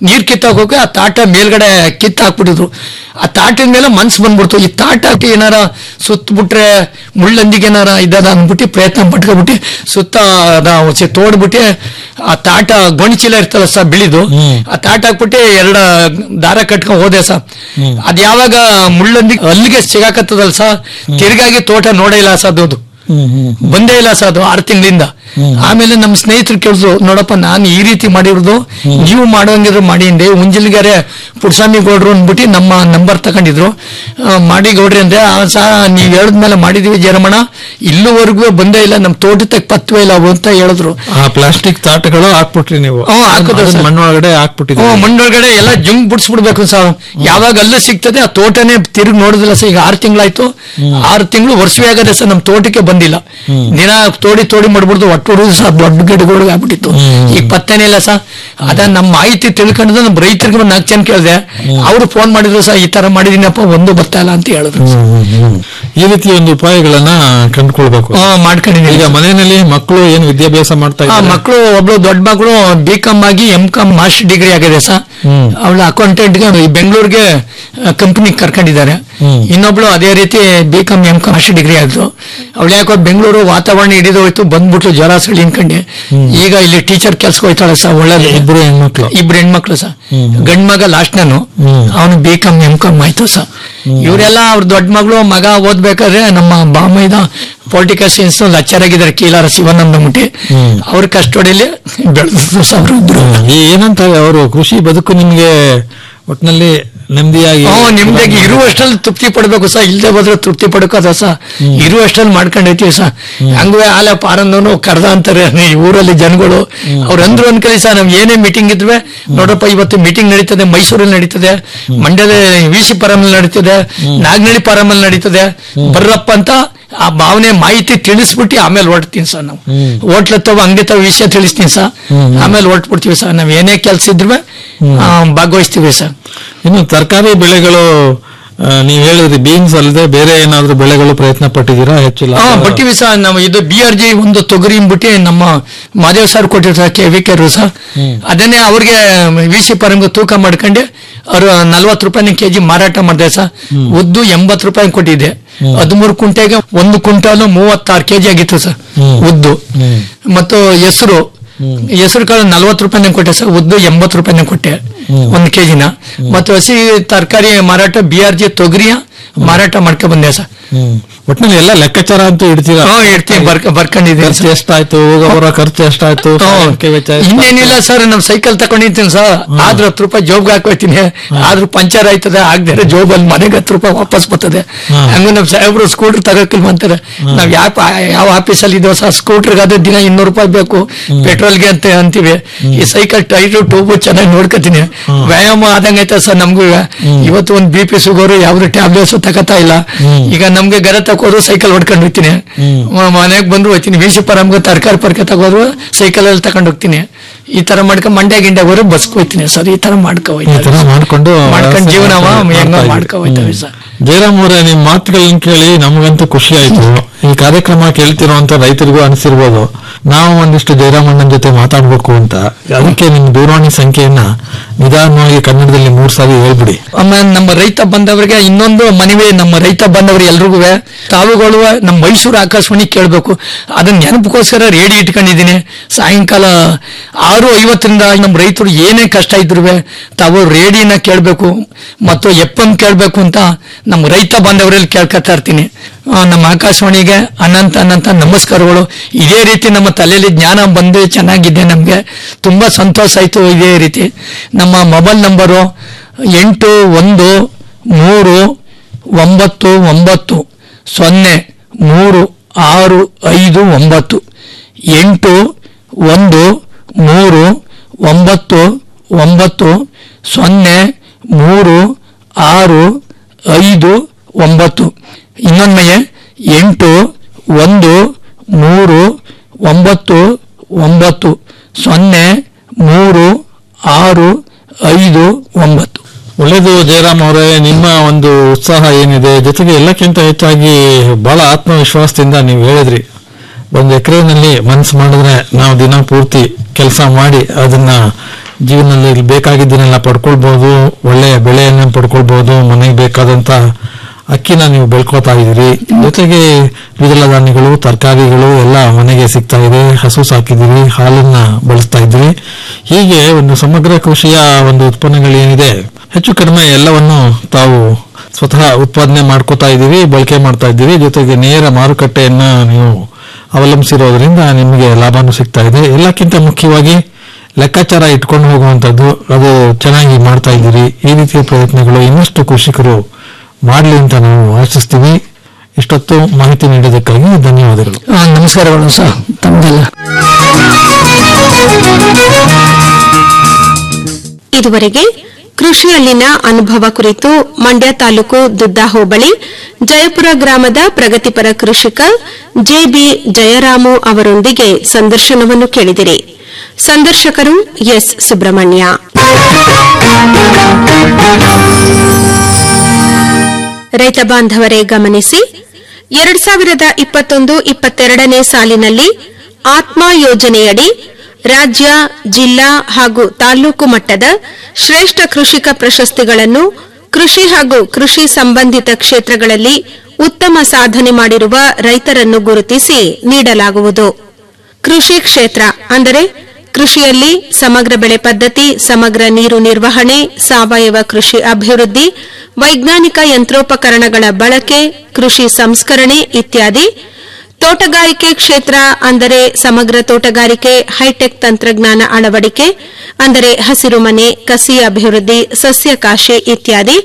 ತಗೋಕೆ ಆ ತಾಟ ಮೇಲ್ಗಡೆ ಕಿತ್ತು ಹಾಕ್ಬಿಟ್ಟಿದ್ರು ಆ ತಾಟಿನ ಮೇಲೆ ಮನ್ಸು ಬಂದ್ಬಿಡ್ತು ಈ ತಾಟ ಹಾಕಿ ಏನಾರ ಸುತ್ತಬಿಟ್ರೆ ಮುಳ್ಳಂದಿಗೆ ಏನಾರ ಇದಾದ ಅಂದ್ಬಿಟ್ಟು ಪ್ರಯತ್ನ ಪಟ್ಕೊಬಿಟ್ಟು ಸುತ್ತ ನಾವು ಸಿ- ತೋಡ್ಬಿಟ್ಟು ಆ ತಾಟ ಗೋಣಿಚೀಲ ಇರ್ತಲ್ಲ ಸರ್ ಬಿಳಿದು ಆ ತಾಟ ಹಾಕ್ಬಿಟ್ಟು ಎರಡ ದಾರ ಕಟ್ಕೊಂಡ್ ಹೋದೆ ಸರ್ ಅದ್ ಯಾವಾಗ ಮುಳ್ಳಂದಿಗೆ ಅಲ್ಲಿಗೆ ಸಿಗಾಕತ್ತದಲ್ಲ ಸರ್ ತಿರ್ಗಾಗಿ ತೋಟ ನೋಡೇ ಇಲ್ಲ ಸರ್ ಅದು ಬಂದೇ ಇಲ್ಲ ಸರ್ ಅದು ಆರು ತಿಂಗಳಿಂದ ಆಮೇಲೆ ನಮ್ಮ ಸ್ನೇಹಿತರು ಕೇಳಿದ್ರು ನೋಡಪ್ಪ ನಾನು ಈ ರೀತಿ ಮಾಡಿರೋದು ನೀವು ಮಾಡೋಂಗಿದ್ರು ಮಾಡಿ ಅಂದೆ ಉಂಜಿಲ್ಗಾರೆ ಪುಡ್ಸ್ವಾಮಿ ಗೌಡ್ರು ಅಂದ್ಬಿಟ್ಟು ನಮ್ಮ ನಂಬರ್ ತಗೊಂಡಿದ್ರು ಆ, ಮಾಡಿ ಗೌಡ್ರಿ ಅಂದ್ರೆ ಆ ಸಹ ನೀವ್ ಹೇಳಿದ್ಮೇಲೆ ಮಾಡಿದೀವಿ ಜಯರಮಣ ಇಲ್ಲಿವರೆಗೂ ಬಂದೇ ಇಲ್ಲ ನಮ್ಮ ತೋಟಕ್ಕೆ ಪತ್ವೇ ಇಲ್ಲ ಅವು ಅಂತ ಹೇಳಿದ್ರು ಆ ಪ್ಲಾಸ್ಟಿಕ್ ತಾಟಗಳು ಹಾಕ್ಬಿಟ್ರಿ ನೀವು ಹ್ಮ್, ಹಾಕಿದ್ರು ಅದನ್ನ ಸರ್. ಮಣ್ಣೊಳಗಡೆ ಹಾಕ್ಬಿಟ್ಟಿದ್ರಿ ಹ್ಮ್, ಮಣ್ಣೊಳಗಡೆ ಎಲ್ಲ ಜಂಗ್ ಬಿಡಿಸ್ಬಿಡ್ಬೇಕು ಸರ್ ಯಾವಾಗ ಅಲ್ಲೂ ಸಿಗ್ತದೆ ಆ ತೋಟನೇ ತಿರುಗಿ ನೋಡಿದಿಲ್ಲ ಸರ್ ಈಗ ಆರು ತಿಂಗಳಾಯ್ತು ಆರು ತಿಂಗಳು ವರ್ಷವೇ ಆಗದೆ ಸರ್ ನಮ್ಮ ತೋಟಕ್ಕೆ ಬಂದಿಲ್ಲ ದಿನ ತೋಡಿ ತೋಡಿ ಮಾಡ್ಬಿಡ್ದು ಒಟ್ಟು ಹೊಡೆದು ಸರ್ ದೊಡ್ಡ ಗಿಡಗಳು ಆಗ್ಬಿಟ್ಟಿತ್ತು ಈಗ ಪತ್ತೆನೇ ಇಲ್ಲ ಸರ್ ಅದ ನಮ್ಮ ಮಾಹಿತಿ ತಿಳ್ಕೊಂಡಿದ್ದು ನಮ್ಮ ರೈತರಿಗೆ ಒಂದು ನಾಲ್ಕು ಜನ ಕೇಳಿದೆ ಅವರು ಫೋನ್ ಮಾಡಿದ್ರು ಸರ್ ಈ ತರ ಮಾಡಿದೀನಪ್ಪ ಒಂದು ಬರ್ತಾ ಇಲ್ಲ ಅಂತ ಹೇಳಿದ್ರು ಸರ್. ಈ ರೀತಿ ಒಂದು ಉಪಾಯಗಳನ್ನ ಕಂಡುಕೊಳ್ಬೇಕು ಹಾ, ಮಾಡ್ಕೊಂಡಿದೀನಿ ಈಗ ಮನೆಯಲ್ಲಿ ಮಕ್ಕಳು ಏನು ವಿದ್ಯಾಭ್ಯಾಸ ಮಾಡ್ತಾ ಆ ಇದ್ದಾರೆ ಮಕ್ಕಳು ಒಬ್ಳು ದೊಡ್ಡ ಮಗಳು ಬಿ ಕಾಮ್ ಆಗಿ ಎಂ ಕಾಮ್ ಮಾಸ್ಟರ್ ಡಿಗ್ರಿ ಆಗಿದೆ ಸರ್ ಅವಳು ಅಕೌಂಟೆಂಟ್ಗೆ ಬೆಂಗಳೂರಿಗೆ ಕಂಪನಿ ಕರ್ಕೊಂಡಿದ್ದಾರೆ ಇನ್ನೊಬ್ಳು ಅದೇ ರೀತಿ B com M com master degree ಆದ್ರು ಅವಳು ಯಾಕೋ ಬೆಂಗಳೂರು ವಾತಾವರಣ ಹಿಡಿದು ಹೋಯ್ತು ಬಂದ್ಬಿಟ್ಲು ಜ್ವರ ಸಳಿ ಅನ್ಕೊಂಡೆ ಈಗ ಇಲ್ಲಿ ಟೀಚರ್ ಕೆಲ್ಸಕ್ಕೆ ಹೋಯ್ತಾಳೆ ಸರ್ ಒಳ್ಳೆ ಇಬ್ರು ಹೆಣ್ಮಕ್ಳು ಇಬ್ರು ಹೆಣ್ಮಕ್ಳು ಸರ್ ಗಂಡ್ ಮಗ ಲಾಸ್ಟ್ ನಾನು ಅವನು ಬಿ ಕಾಮ್ ಎಂ ಕಾಮ್ ಆಯ್ತು ಸರ್ ಇವರೆಲ್ಲ ಅವ್ರ ದೊಡ್ಡ ಮಗಳು ಮಗ ಓದ್ಬೇಕಾದ್ರೆ ನಮ್ಮ ಬಾಮೈದ ಪೊಲಿಟಿಕಲ್ ಸೈನ್ಸ್ ಲೆಕ್ಚರ್ ಆಗಿದ್ದಾರೆ ಕೀಲಾರ ಶಿವಾನಂದ ಮುಟ್ಟಿ ಅವ್ರ ಕಸ್ಟಡಿಯಲ್ಲಿ ಬೆಳೆದ್ರು ಸರ್ ಅವ್ರಿಬ್ರು ಈ ಏನಂತಾರೆ ಅವರು ಕೃಷಿ ಬದುಕು ನಿಮ್ಗೆ ಒಟ್ನಲ್ಲಿ ನೆಮ್ಮದಿಯಾಗಿ ಹ್ಮ್ ನಿಮ್ದಾಗಿ ಇರುವಷ್ಟಲ್ಲಿ ತೃಪ್ತಿ ಪಡ್ಬೇಕು ಸರ್ ಇಲ್ದೆ ಹೋದ್ರೆ ತೃಪ್ತಿ ಪಡ್ಕೋದ ಸರ್ ಇರುವಷ್ಟಲ್ಲಿ ಮಾಡ್ಕೊಂಡೈತಿ ಸರ್ ಹಂಗುವೆ ಆಲ ಪಾರಂದವನು ಕರ್ದ ಅಂತಾರೆ ಈ ಊರಲ್ಲಿ ಜನಗಳು ಅವ್ರು ಅಂದ್ರು ಅನ್ಕಲಿ ಸರ್ ನಮ್ ಏನೇ ಮೀಟಿಂಗ್ ಇದ್ವೆ ನೋಡಪ್ಪ ಇವತ್ತು ಮೀಟಿಂಗ್ ನಡೀತದೆ ಮೈಸೂರಲ್ಲಿ ನಡೀತದೆ ಮಂಡ್ಯದ ವಿ ಸಿ ಪಾರಮಲ್ಲಿ ನಡೀತದೆ ನಾಗನಹಳ್ಳಿ ಪಾರಮಲ್ಲಿ ನಡೀತದೆ ಬರ್ರಪ್ಪ ಅಂತ ಆ ಭಾವನೆ ಮಾಹಿತಿ ತಿಳಿಸ್ಬಿಟ್ಟು ಆಮೇಲೆ ಹೊರಡ್ತೀನಿ ಸರ್ ನಾವು ಹೋಟ್ಲತ್ತವ ಅಂಗಡಿ ತವ ವಿಷಯ ತಿಳಿಸ್ತೀನಿ ಸರ್ ಆಮೇಲೆ ಹೊರಟ್ಬಿಡ್ತೀವಿ ಸರ್ ನಾವ್ ಏನೇ ಕೆಲ್ಸ ಇದ್ರೂ ಭಾಗವಹಿಸ್ತೀವಿ ಸರ್ ಇನ್ನು ತರಕಾರಿ ಬೆಳೆಗಳು ಆ, ನೀವ್ ಹೇಳಿದ್ರಿ ಬೀನ್ಸ್ ಅಲ್ಲದೆ ಬೇರೆ ಏನಾದ್ರೂ ಬೆಳೆಗಳು ಪ್ರಯತ್ನ ಪಟ್ಟಿದ್ದೀರಾ ಹೆಚ್ಚು ಲಾಭ- ಹಾ ಬರ್ತೀವಿ ಸರ್ ನಾವು ಇದು ಬಿ ಆರ್ ಜಿ ಒಂದು ತೊಗರಿ ಬಿಟ್ಟು ನಮ್ಮ ಮಾದೇವ್ ಸರ್ ಕೊಟ್ಟಿರ್ತಾರೆ ಕೆ ವಿ ಕೆ ಸರ್ ಅದನ್ನೇ ಅವ್ರಿಗೆ ವಿ ಸಿ ಪರಂಗ ತೂಕ ಮಾಡ್ಕೊಂಡು ಅವ್ರು ನಲ್ವತ್ತು ರೂಪಾಯಿ ಕೆಜಿ ಮಾರಾಟ ಮಾಡಿದೆ ಸರ್ ಉದ್ದು ಎಂಬತ್ತು ರೂಪಾಯಿ ಕೊಟ್ಟಿದ್ದೆ ಹದಿಮೂರು ಕುಂಟೆಗೆ ಒಂದು ಕ್ವಿಂಟಾಲು ಮೂವತ್ತಾರು ಕೆಜಿ ಆಗಿತ್ತು ಸರ್ ಉದ್ದು ಮತ್ತು ಹೆಸರು ಹೆಸರು ಕಾಳು ನಲ್ವತ್ತು ರೂಪಾಯಿನ ಕೊಟ್ಟೆ ಸರ್ ಉದ್ದು ಎಂಬತ್ತು ರೂಪಾಯಿನ ಕೊಟ್ಟೆ ಒಂದು ಕೆಜಿನ ಮತ್ತು ಹಸಿ ತರಕಾರಿ ಮಾರಾಟ ಬಿ ಆರ್ ಜಿ ತೊಗರಿಯ ಮಾರಾಟ ಮಾಡ್ಕೊ ಬಂದೆ ಸರ್ ಒಟ್ನಲ್ಲಿ ಎಲ್ಲ ಲೆಕ್ಕಾಚಾರ ಅಂತೂ ಇಡ್ತೀರಾ ಹಾ, ಇಡ್ತೀನಿ, ಬರ್ಕ- ಬರ್ಕೊಂಡಿದ್ದೀನಿ ಖರ್ಚು ಎಷ್ಟಾಯ್ತು ಹೋಗ ಬರೋ ಖರ್ಚು ಎಷ್ಟಾಯ್ತು ಸಾಗಾಣಿಕೆ ವೆಚ್ಚ ಎಷ್ಟಾಯ್ತು? ಇನ್ನೇನಿಲ್ಲ ಸರ್ ನಮ್ ಸೈಕಲ್ ತಕೊಂಡಿದ್ದೀನಿ ಸರ್ ಆದ್ರ ಹತ್ತು ರೂಪಾಯಿ ಜೋಬ್ಗೆ ಹಾಕೋತೀನಿ ಆದ್ರೂ ಪಂಚರ್ ಆಯ್ತದೆ ಆಗದೆ ಜೋಬಲ್ಲಿ ಮನೆಗೆ ಹತ್ತು ರೂಪಾಯಿ ವಾಪಸ್ ಬರ್ತದೆ ಹಂಗ ನಮ್ ಸಾಹೇಬ್ರು ಸ್ಕೂಟರ್ ತಗೋಕಿಲ್ವ ಅಂತಾರೆ ನಾವ್ ಯಾವ ಯಾವ ಆಫೀಸಲ್ಲಿ ಇದೀವೋ ಸರ್ ಸ್ಕೂಟರ್ಗೆ ಅದೇ ದಿನ ಇನ್ನೂರು ರೂಪಾಯಿ ಬೇಕು ಪೆಟ್ರೋಲ್ಗೆ ಅಂತ ಅಂತೀವಿ ಈ ಸೈಕಲ್ ಟೈರು ಟ್ಯೂಬು ಚೆನ್ನಾಗಿ ನೋಡ್ಕೊತೀನಿ ವ್ಯಾಯಾಮ ಆದಂಗೆ ಐತೆ ಸರ್ ನಮ್ಗೂ ಇವತ್ತು ಒಂದು ಬಿ ಪಿ ಸುಗರು ಯಾವ್ದು ಟ್ಯಾಬ್ಲೆಟ್ಸ್ ತಗೋತಾ ಇಲ್ಲ ಈಗ ನಮ್ಗೆ ಗರ ತಗೋರು ಸೈಕಲ್ ಹೊಡ್ಕೊಂಡು ಹೋಗ್ತೀನಿ ಮನೆಗೆ ಬಂದ್ರು ಹೋಗ್ತೀನಿ ವಿ ಸಿ ಪರಮ್ಗೆ ತರಕಾರಿ ಪರ್ಕೆ ತಗೋರು ಸೈಕಲ್ ಅಲ್ಲಿ ತಗೊಂಡು ಹೋಗ್ತೀನಿ ಈ ತರ ಮಾಡ್ಕೊಂಡು ಮಂಡ್ಯ ಗಿಂಡ್ಯ ಹೋದ್ರೆ ಬಸ್ ಹೋಗ್ತೀನಿ ಸರ್ ಈ ತರ ಮಾಡ್ಕೊ ಈ ತರ ಹೋಯ್ತಾರೆ ಮಾಡ್ಕೊಂಡು ಮಾಡ್ಕೊಂಡು ಜೀವನವ ಮಾಡ್ತಾ ಹೆಂಗ ಇದ್ದೀರಿ. ಮಾಡ್ಕೊ ಹೋಯ್ತವೆ ಸರ್ ಜಯರಾಮ್ ಅವರೇ ನಿಮ್ ಮಾತುಗಳನ್ನ ಕೇಳಿ ನಮಗಂತೂ ಖುಷಿ ಆಯ್ತು ಈ ಕಾರ್ಯಕ್ರಮ ಕೇಳ್ತಿರೋಂತ ರೈತರಿಗೂ ಅನಿಸಿರ್ಬೋದು ನಾವು ಒಂದಿಷ್ಟು ಜಯರಾಮ್ ಅಣ್ಣನ ಜೊತೆ ಮಾತಾಡ್ಬೇಕು ಅಂತ ಅದಕ್ಕೆ ನಿಮ್ ದೂರವಾಣಿ ಸಂಖ್ಯೆಯನ್ನ ನಿಧಾನವಾಗಿ ಕನ್ನಡದಲ್ಲಿ ಮೂರ್ ಸಾರಿ ಹೇಳ್ಬಿಡಿ ಆಮೇಲೆ ನಮ್ಮ ರೈತ ಬಂದವರಿಗೆ ಇನ್ನೊಂದು ಮನವಿ ನಮ್ಮ ರೈತ ಬಂದವರು ಎಲ್ರಿಗೂ ತಾವುಗಳು ನಮ್ಮ ಮೈಸೂರು ಆಕಾಶವಾಣಿ ಕೇಳಬೇಕು ಅದನ್ನ ನೆನಪಕ್ಕೋಸ್ಕರ ರೇಡಿ ಇಟ್ಕೊಂಡಿದ್ದೀನಿ ಸಾಯಂಕಾಲ ಆರು ಐವತ್ತರಿಂದ ನಮ್ಮ ರೈತರು ಏನೇ ಕಷ್ಟ ಇದ್ರು ತಾವು ರೇಡಿನ ಕೇಳಬೇಕು ಮತ್ತು ಎಫ್ ಎಂ ಕೇಳಬೇಕು ಅಂತ ನಮ್ಮ ರೈತ ಬಾಂಧವರಲ್ಲಿ ಕೇಳ್ಕೊತಾ ಇರ್ತೀನಿ ಆ, ನಮ್ಮ ಆಕಾಶವಾಣಿಗೆ ಅನಂತ ಅನಂತ ನಮಸ್ಕಾರಗಳು ಇದೇ ರೀತಿ ನಮ್ಮ ತಲೆಯಲ್ಲಿ ಜ್ಞಾನ ಬಂದು ಚೆನ್ನಾಗಿದೆ ನಮಗೆ ತುಂಬಾ ಸಂತೋಷ ಆಯ್ತು ಇದೇ ರೀತಿ ನಮ್ಮ ಮೊಬೈಲ್ ನಂಬರು ಎಂಟು ಒಂದು ಮೂರು ಒಂಬತ್ತು ಒಂಬತ್ತು ಸೊನ್ನೆ ಮೂರು ಆರು ಐದು ಒಂಬತ್ತು ಎಂಟು ಒಂದು ಮೂರು ಒಂಬತ್ತು ಒಂಬತ್ತು ಸೊನ್ನೆ ಮೂರು ಆರು ಐದು ಒಂಬತ್ತು ಇನ್ನೊಮ್ಮೆ ಎಂಟು ಒಂದು ಮೂರು ಒಂಬತ್ತು ಒಂಬತ್ತು ಸೊನ್ನೆ ಮೂರು ಆರು ಐದು ಒಂಬತ್ತು ಒಳ್ಳೇದು ಜಯರಾಮ್ ಅವರೇ ನಿಮ್ಮ ಒಂದು ಉತ್ಸಾಹ ಏನಿದೆ ಜೊತೆಗೆ ಎಲ್ಲಕ್ಕಿಂತ ಹೆಚ್ಚಾಗಿ ಬಹಳ ಆತ್ಮವಿಶ್ವಾಸದಿಂದ ನೀವು ಹೇಳಿದ್ರಿ ಒಂದು ಎಕರೆನಲ್ಲಿ ಮನಸ್ಸು ಮಾಡಿದ್ರೆ ನಾವು ದಿನ ಪೂರ್ತಿ ಕೆಲಸ ಮಾಡಿ ಅದನ್ನ ಜೀವನದಲ್ಲಿ ಬೇಕಾಗಿದ್ದನ್ನೆಲ್ಲ ಪಡ್ಕೊಳ್ಬಹುದು ಒಳ್ಳೆಯ ಬೆಳೆಯನ್ನ ಪಡ್ಕೊಳ್ಬಹುದು ಮನೆಗೆ ಬೇಕಾದಂತ ಅಕ್ಕಿನ ನೀವು ಬೆಳ್ಕೊತಾ ಇದ್ದೀರಿ ಜೊತೆಗೆ ದ್ವಿದಳ ಧಾನ್ಯಗಳು ತರಕಾರಿಗಳು ಎಲ್ಲ ಮನೆಗೆ ಸಿಗ್ತಾ ಇದೆ ಹಸು ಸಾಕಿದ್ದೀರಿ ಹಾಲನ್ನ ಬಳಸ್ತಾ ಇದ್ದೀರಿ ಹೀಗೆ ಒಂದು ಸಮಗ್ರ ಕೃಷಿಯ ಒಂದು ಉತ್ಪನ್ನಗಳೇನಿದೆ ಹೆಚ್ಚು ಕಡಿಮೆ ಎಲ್ಲವನ್ನು ತಾವು ಸ್ವತಃ ಉತ್ಪಾದನೆ ಮಾಡ್ಕೋತಾ ಇದ್ದೀವಿ ಬಳಕೆ ಮಾಡ್ತಾ ಇದ್ದೀವಿ ಜೊತೆಗೆ ನೇರ ಮಾರುಕಟ್ಟೆಯನ್ನ ನೀವು ಅವಲಂಬಿಸಿರೋದ್ರಿಂದ ನಿಮಗೆ ಲಾಭನೂ ಸಿಗ್ತಾ ಇದೆ ಎಲ್ಲಕ್ಕಿಂತ ಮುಖ್ಯವಾಗಿ ಲೆಕ್ಕಾಚಾರ ಇಟ್ಕೊಂಡು ಹೋಗುವಂತದ್ದು ಅದು ಚೆನ್ನಾಗಿ ಮಾಡ್ತಾ ಇದ್ದೀರಿ ಈ ರೀತಿಯ ಪ್ರಯತ್ನಗಳು ಇನ್ನಷ್ಟು ಕೃಷಿಕರು ಮಾಡಲಿ ಅಂತ ನಾವು ಆಶಿಸ್ತೀವಿ ಇಷ್ಟೊತ್ತು ಮಾಹಿತಿ ನೀಡೋದಕ್ಕಾಗಿ ಧನ್ಯವಾದಗಳು ಆ, ನಮಸ್ಕಾರಗಳು ಸರ್ ತಮಗೆಲ್ಲ ಇದುವರೆಗೆ ಕೃಷಿಯಲ್ಲಿನ ಅನುಭವ ಕುರಿತು ಮಂಡ್ಯ ತಾಲೂಕು ದುದ್ದ ಹೋಬಳಿ ಜಯಪುರ ಗ್ರಾಮದ ಪ್ರಗತಿಪರ ಕೃಷಿಕ ಜೆಬಿ ಜಯರಾಮು ಅವರೊಂದಿಗೆ ಸಂದರ್ಶನವನ್ನು ಕೇಳಿದಿರಿ ಸಂದರ್ಶಕರು ಎಸ್ ಸುಬ್ರಹ್ಮಣ್ಯ ರೈತ ಬಾಂಧವರೇ ಗಮನಿಸಿ ಎರಡ್ ಸಾವಿರದ ಇಪ್ಪತ್ತೊಂದು ಇಪ್ಪತ್ತೆರಡನೇ ಸಾಲಿನಲ್ಲಿ ಆತ್ಮ ಯೋಜನೆಯಡಿ ರಾಜ್ಯ ಜಿಲ್ಲಾ ಹಾಗೂ ತಾಲೂಕು ಮಟ್ಟದ ಶ್ರೇಷ್ಠ ಕೃಷಿಕ ಪ್ರಶಸ್ತಿಗಳನ್ನು ಕೃಷಿ ಹಾಗೂ ಕೃಷಿ ಸಂಬಂಧಿತ ಕ್ಷೇತ್ರಗಳಲ್ಲಿ ಉತ್ತಮ ಸಾಧನೆ ಮಾಡಿರುವ ರೈತರನ್ನು ಗುರುತಿಸಿ ನೀಡಲಾಗುವುದು ಕೃಷಿ ಕ್ಷೇತ್ರ ಅಂದರೆ ಕೃಷಿಯಲ್ಲಿ ಸಮಗ್ರ ಬೆಳೆ ಪದ್ಧತಿ ಸಮಗ್ರ ನೀರು ನಿರ್ವಹಣೆ ಸಾವಯವ ಕೃಷಿ ಅಭಿವೃದ್ಧಿ ವೈಜ್ಞಾನಿಕ ಯಂತ್ರೋಪಕರಣಗಳ ಬಳಕೆ ಕೃಷಿ ಸಂಸ್ಕರಣೆ ಇತ್ಯಾದಿ ತೋಟಗಾರಿಕೆ ಕ್ಷೇತ್ರ ಅಂದರೆ ಸಮಗ್ರ ತೋಟಗಾರಿಕೆ ಹೈಟೆಕ್ ತಂತ್ರಜ್ಞಾನ ಅಳವಡಿಕೆ ಅಂದರೆ ಹಸಿರುಮನೆ ಕಸಿ ಅಭಿವೃದ್ಧಿ ಸಸ್ಯಕಾಶಿ ಇತ್ಯಾದಿ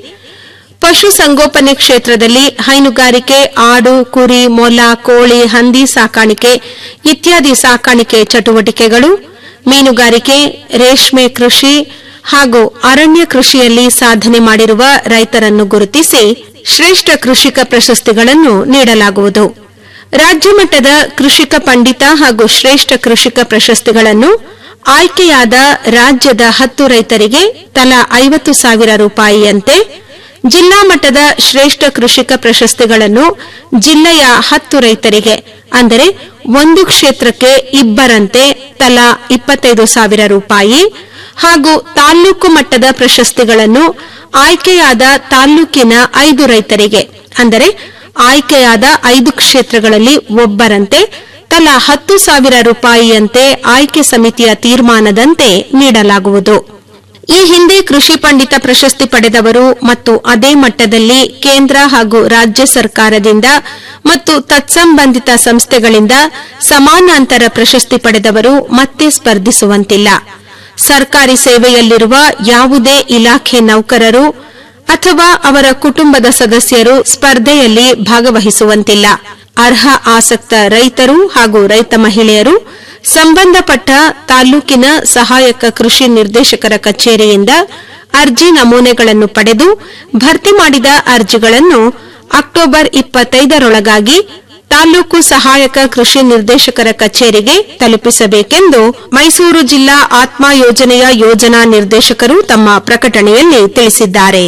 ಪಶು ಸಂಗೋಪನೆ ಕ್ಷೇತ್ರದಲ್ಲಿ ಹೈನುಗಾರಿಕೆ ಆಡು ಕುರಿ ಮೊಲ ಕೋಳಿ ಹಂದಿ ಸಾಕಾಣಿಕೆ ಇತ್ಯಾದಿ ಸಾಕಾಣಿಕೆ ಚಟುವಟಿಕೆಗಳು ಮೀನುಗಾರಿಕೆ ರೇಷ್ಮೆ ಕೃಷಿ ಹಾಗೂ ಅರಣ್ಯ ಕೃಷಿಯಲ್ಲಿ ಸಾಧನೆ ಮಾಡಿರುವ ರೈತರನ್ನು ಗುರುತಿಸಿ ಶ್ರೇಷ್ಠ ಕೃಷಿಕ ಪ್ರಶಸ್ತಿಗಳನ್ನು ನೀಡಲಾಗುವುದು ರಾಜ್ಯ ಮಟ್ಟದ ಕೃಷಿಕ ಪಂಡಿತ ಹಾಗೂ ಶ್ರೇಷ್ಠ ಕೃಷಿಕ ಪ್ರಶಸ್ತಿಗಳನ್ನು ಆಯ್ಕೆಯಾದ ರಾಜ್ಯದ ಹತ್ತು ರೈತರಿಗೆ ತಲಾ ಐವತ್ತು ಸಾವಿರ ರೂಪಾಯಿಯಂತೆ ಜಿಲ್ಲಾ ಮಟ್ಟದ ಶ್ರೇಷ್ಠ ಕೃಷಿಕ ಪ್ರಶಸ್ತಿಗಳನ್ನು ಜಿಲ್ಲೆಯ ಹತ್ತು ರೈತರಿಗೆ ಅಂದರೆ ಒಂದು ಕ್ಷೇತ್ರಕ್ಕೆ ಇಬ್ಬರಂತೆ ತಲಾ ಇಪ್ಪತ್ತೈದು ಸಾವಿರ ರೂಪಾಯಿ ಹಾಗೂ ತಾಲ್ಲೂಕು ಮಟ್ಟದ ಪ್ರಶಸ್ತಿಗಳನ್ನು ಆಯ್ಕೆಯಾದ ತಾಲ್ಲೂಕಿನ ಐದು ರೈತರಿಗೆ ಅಂದರೆ ಆಯ್ಕೆಯಾದ ಐದು ಕ್ಷೇತ್ರಗಳಲ್ಲಿ ಒಬ್ಬರಂತೆ ತಲಾ ಹತ್ತು ಸಾವಿರ ರೂಪಾಯಿಯಂತೆ ಆಯ್ಕೆ ಸಮಿತಿಯ ತೀರ್ಮಾನದಂತೆ ನೀಡಲಾಗುವುದು ಈ ಹಿಂದೆ ಕೃಷಿ ಪಂಡಿತ ಪ್ರಶಸ್ತಿ ಪಡೆದವರು ಮತ್ತು ಅದೇ ಮಟ್ಟದಲ್ಲಿ ಕೇಂದ್ರ ಹಾಗೂ ರಾಜ್ಯ ಸರ್ಕಾರದಿಂದ ಮತ್ತು ತತ್ಸಂಬಂಧಿತ ಸಂಸ್ಥೆಗಳಿಂದ ಸಮಾನಾಂತರ ಪ್ರಶಸ್ತಿ ಪಡೆದವರು ಮತ್ತೆ ಸ್ಪರ್ಧಿಸುವಂತಿಲ್ಲ ಸರ್ಕಾರಿ ಸೇವೆಯಲ್ಲಿರುವ ಯಾವುದೇ ಇಲಾಖೆ ನೌಕರರು ಅಥವಾ ಅವರ ಕುಟುಂಬದ ಸದಸ್ಯರು ಸ್ಪರ್ಧೆಯಲ್ಲಿ ಭಾಗವಹಿಸುವಂತಿಲ್ಲ ಅರ್ಹ ಆಸಕ್ತ ರೈತರು ಹಾಗೂ ರೈತ ಮಹಿಳೆಯರು ಸಂಬಂಧಪಟ್ಟ ತಾಲೂಕಿನ ಸಹಾಯಕ ಕೃಷಿ ನಿರ್ದೇಶಕರ ಕಚೇರಿಯಿಂದ ಅರ್ಜಿ ನಮೂನೆಗಳನ್ನು ಪಡೆದು ಭರ್ತಿ ಮಾಡಿದ ಅರ್ಜಿಗಳನ್ನು ಅಕ್ಟೋಬರ್ ಇಪ್ಪತ್ತೈದರೊಳಗಾಗಿ ತಾಲೂಕು ಸಹಾಯಕ ಕೃಷಿ ನಿರ್ದೇಶಕರ ಕಚೇರಿಗೆ ತಲುಪಿಸಬೇಕೆಂದು ಮೈಸೂರು ಜಿಲ್ಲಾ ಆತ್ಮ ಯೋಜನೆಯ ಯೋಜನಾ ನಿರ್ದೇಶಕರು ತಮ್ಮ ಪ್ರಕಟಣೆಯಲ್ಲಿ ತಿಳಿಸಿದ್ದಾರೆ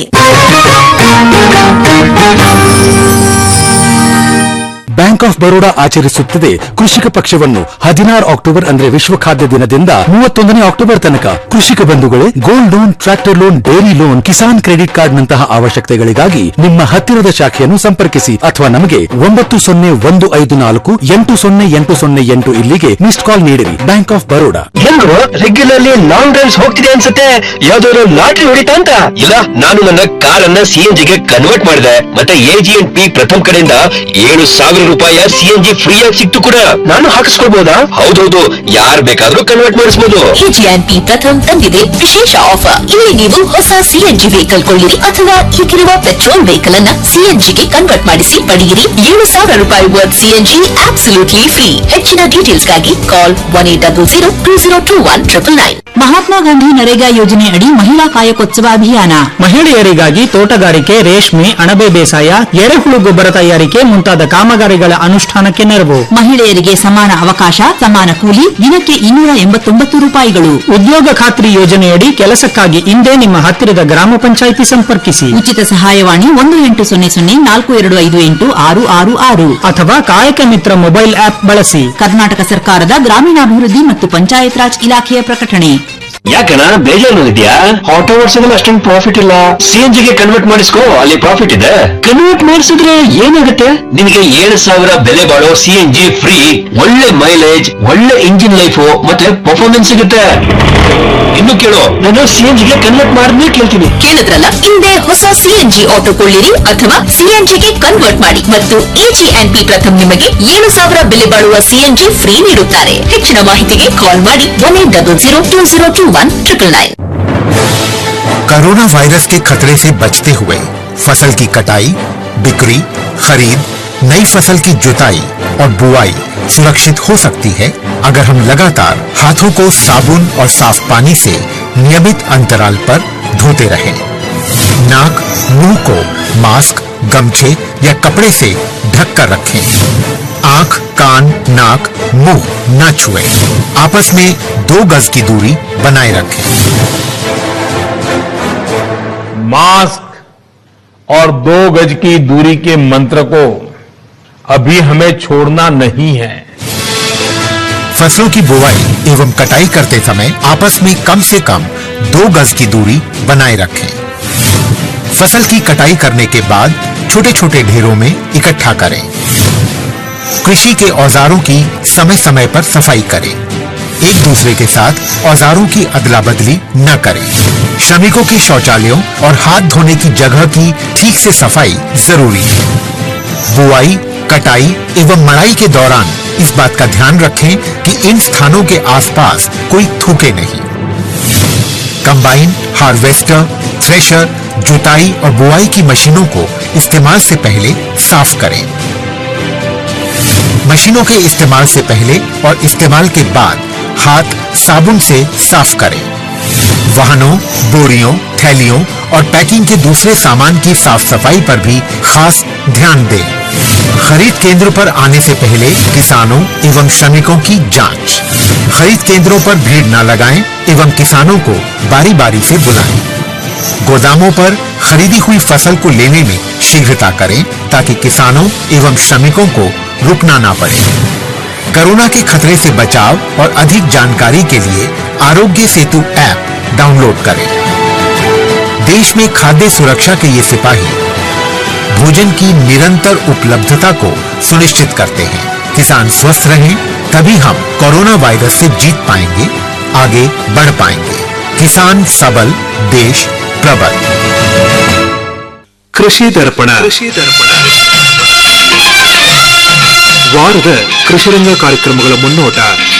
ಬ್ಯಾಂಕ್ ಆಫ್ ಬರೋಡಾ ಆಚರಿಸುತ್ತದೆ ಕೃಷಿಕ ಪಕ್ಷವನ್ನು ಹದಿನಾರು ಅಕ್ಟೋಬರ್ ಅಂದ್ರೆ ವಿಶ್ವ ಖಾದ್ಯ ದಿನದಿಂದ ಮೂವತ್ತೊಂದನೇ ಅಕ್ಟೋಬರ್ ತನಕ ಕೃಷಿಕ ಬಂಧುಗಳೇ gold loan tractor loan dairy loan Kisan credit card ನಂತಹ ಅವಶ್ಯಕತೆಗಳಿಗಾಗಿ ನಿಮ್ಮ ಹತ್ತಿರದ ಶಾಖೆಯನ್ನು ಸಂಪರ್ಕಿಸಿ ಅಥವಾ ನಮಗೆ ಒಂಬತ್ತು ಸೊನ್ನೆ ಒಂದು ಐದು ನಾಲ್ಕು ಎಂಟು ಸೊನ್ನೆ ಎಂಟು ಸೊನ್ನೆ ಎಂಟು ಇಲ್ಲಿಗೆ ಮಿಸ್ಡ್ ಕಾಲ್ ನೀಡಿರಿ ಬ್ಯಾಂಕ್ ಆಫ್ ಬರೋಡಾ ಹೆಂಗೋ ರೆಗ್ಯುಲರ್ಲಿ ಲಾಂಗ್ ಡ್ರೈವ್ಸ್ ಹೋಗ್ತಿದೆ ಅನ್ಸುತ್ತೆ ಯಾವ್ದಾದ್ರು ಲಾಟ್ರಿ ಹೊಡಿತಾ ಅಂತ ಇಲ್ಲ ನಾನು ನನ್ನ ಕಾರನ್ನ ಸಿಎನ್ಜಿಗೆ ಕನ್ವರ್ಟ್ ಮಾಡಿದೆ ಮತ್ತೆ ಎಜಿ ಅಂಡ್ ಪಿ ಪ್ರಥಮ್ ಕಡೆಯಿಂದ ಏಳು ಸಾವಿರ ರೂಪಾಯಿಯ ಸಿಎನ್ಜಿ ಫ್ರೀ ಆಗಿ ಸಿಕ್ತು ಕೂಡ ನಾನು ಹಾಕಿಸ್ಕೊಳ್ಬಹುದಾ ಹೌದೌದು ಯಾರ್ ಬೇಕಾದ್ರೂ ಕನ್ವರ್ಟ್ ಮಾಡಿಸಬಹುದು ಕೆಜಿಎನ್ಪಿ ಪ್ರಥಮ್ ತಂದಿದೆ ವಿಶೇಷ ಆಫರ್ ಇಲ್ಲಿ ನೀವು ಹೊಸ ಸಿಎನ್ಜಿ ವೆಹಿಕಲ್ ಕೊಳ್ಳಿರಿ ಅಥವಾ ಈಗಿರುವ ಪೆಟ್ರೋಲ್ ವೆಹಿಕಲ್ ಅನ್ನ ಸಿಎನ್ಜಿಗೆ ಕನ್ವರ್ಟ್ ಮಾಡಿಸಿ ಪಡೆಯಿರಿ ಏಳು ಸಾವಿರ ರೂಪಾಯಿ ವರ್ತ್ ಸಿಎನ್ಜಿ ಆಬ್ಸಲ್ಯೂಟ್ಲಿ ಫ್ರೀ ಹೆಚ್ಚಿನ ಡೀಟೇಲ್ಸ್ಗಾಗಿ call one eight double zero two zero two one triple nine Mahatma Gandhi NREGA ಯೋಜನೆ ಅಡಿ ಮಹಿಳಾ ಕಾಯಕೋತ್ಸವ ಅಭಿಯಾನ ಮಹಿಳೆಯರಿಗಾಗಿ ತೋಟಗಾರಿಕೆ ರೇಷ್ಮೆ ಅಣಬೆ ಬೇಸಾಯ ಎರೆಹುಳು ಗೊಬ್ಬರ ತಯಾರಿಕೆ ಮುಂತಾದ ಕಾಮಗಾರಿಗಳ ಅನುಷ್ಠಾನಕ್ಕೆ ನೆರವು ಮಹಿಳೆಯರಿಗೆ ಸಮಾನ ಅವಕಾಶ ಸಮಾನ ಕೂಲಿ ದಿನಕ್ಕೆ ಇನ್ನೂರ ಎಂಬತ್ತೊಂಬತ್ತು ರೂಪಾಯಿಗಳು ಉದ್ಯೋಗ ಖಾತ್ರಿ ಯೋಜನೆಯಡಿ ಕೆಲಸಕ್ಕಾಗಿ ಇಂದೇ ನಿಮ್ಮ ಹತ್ತಿರದ ಗ್ರಾಮ ಪಂಚಾಯಿತಿ ಸಂಪರ್ಕಿಸಿ ಉಚಿತ ಸಹಾಯವಾಣಿ ಒಂದು ಎಂಟು ಸೊನ್ನೆ ಸೊನ್ನೆ ನಾಲ್ಕು ಎರಡು ಐದು ಎಂಟು ಆರು ಆರು ಆರು ಅಥವಾ ಕಾಯಕ ಮಿತ್ರ ಮೊಬೈಲ್ ಆಪ್ ಬಳಸಿ ಕರ್ನಾಟಕ ಸರ್ಕಾರದ ಗ್ರಾಮೀಣಾಭಿವೃದ್ಧಿ ಮತ್ತು ಪಂಚಾಯತ್ ರಾಜ್ ಇಲಾಖೆಯ ಪ್ರಕಟಣೆ ಯಾಕಣ ಬೇಜಾರಾಗಿದ್ಯಾ ಆಟೋ ಓಡಿಸೋದ್ರಲ್ಲಿ ಅಷ್ಟೊಂದು ಪ್ರಾಫಿಟ್ ಇಲ್ಲ ಸಿಎನ್ಜಿ ಗೆ ಕನ್ವರ್ಟ್ ಮಾಡಿಸ್ಕೋ ಅಲ್ಲಿ ಪ್ರಾಫಿಟ್ ಇದೆ ಕನ್ವರ್ಟ್ ಮಾಡಿಸಿದ್ರೆ ಏನಾಗುತ್ತೆ ನಿನಗೆ ಏಳು ಸಾವಿರ ಬೆಲೆ ಬಾಳೋ ಸಿಎನ್ಜಿ ಫ್ರೀ ಒಳ್ಳೆ ಮೈಲೇಜ್ ಒಳ್ಳೆ ಇಂಜಿನ್ ಲೈಫ್ ಮತ್ತೆ ಪರ್ಫಾರ್ಮೆನ್ಸ್ ಸಿಗುತ್ತೆ ಇನ್ನು ಕೇಳು ನಾನು ಸಿಎನ್ಜಿ ಗೆ ಕನ್ವರ್ಟ್ ಮಾಡಿದ್ನೇ ಕೇಳ್ತೀನಿ ಕೇಳಿದ್ರಲ್ಲ ಹಿಂದೆ ಹೊಸ ಸಿಎನ್ಜಿ ಆಟೋ ಕೊಳ್ಳಿರಿ ಅಥವಾ ಸಿಎನ್ಜಿಗೆ ಕನ್ವರ್ಟ್ ಮಾಡಿ ಮತ್ತು ಎಜಿಎನ್ಪಿ ಪ್ರಥಮ್ ನಿಮಗೆ ಏಳು ಸಾವಿರ ಬೆಲೆ ಬಾಳುವ ಸಿಎನ್ಜಿ ಫ್ರೀ ನೀಡುತ್ತಾರೆ ಹೆಚ್ಚಿನ ಮಾಹಿತಿಗೆ ಕಾಲ್ ಮಾಡಿ one eight double zero two zero two one triple nine corona virus के खतरे से बचते हुए फसल की कटाई बिक्री खरीद नई फसल की जुताई और बुआई सुरक्षित हो सकती है अगर हम लगातार हाथों को साबुन और साफ पानी से नियमित अंतराल पर धोते रहें। नाक मुंह को मास्क गमछे या कपड़े से ढक कर रखें आंख कान नाक मुंह न छुएं। आपस में दो गज की दूरी बनाए रखें मास्क और दो गज की दूरी के मंत्र को अभी हमें छोड़ना नहीं है फसलों की बुवाई एवं कटाई करते समय आपस में कम से कम दो गज की दूरी बनाए रखें फसल की कटाई करने के बाद छोटे छोटे ढेरों में इकट्ठा करें कृषि के औजारों की समय समय पर सफाई करें एक दूसरे के साथ औजारों की अदला बदली न करें श्रमिकों के शौचालयों और हाथ धोने की जगह की ठीक से सफाई जरूरी है बुआई कटाई एवं मड़ाई के दौरान इस बात का ध्यान रखें कि इन स्थानों के आसपास कोई थूके नहीं कंबाइन हार्वेस्टर थ्रेशर जुताई और बुआई की मशीनों को इस्तेमाल से पहले साफ करें मशीनों के इस्तेमाल से पहले और इस्तेमाल के बाद हाथ साबुन से साफ करें वाहनों बोरियों थैलियों और पैकिंग के दूसरे सामान की साफ सफाई पर भी खास ध्यान दें खरीद केंद्र पर आने से पहले किसानों एवं श्रमिकों की जांच खरीद केंद्रों पर भीड़ न लगाएं एवं किसानों को बारी बारी से बुलाएं गोदामों पर खरीदी हुई फसल को लेने में शीघ्रता करें ताकि किसानों एवं श्रमिकों को रुकना ना पड़े कोरोना के खतरे से बचाव और अधिक जानकारी के लिए आरोग्य सेतु ऐप डाउनलोड करें देश में खाद्य सुरक्षा के ये सिपाही भोजन की निरंतर उपलब्धता को सुनिश्चित करते हैं किसान स्वस्थ रहें तभी हम कोरोना वायरस से जीत पाएंगे आगे बढ़ पाएंगे किसान सबल देश प्रबल ಕೃಷಿ ದರ್ಪಣ ಕೃಷಿ ದರ್ಪಣ ವಾರದ ಕೃಷಿರಂಗ ಕಾರ್ಯಕ್ರಮಗಳ ಮುನ್ನೋಟ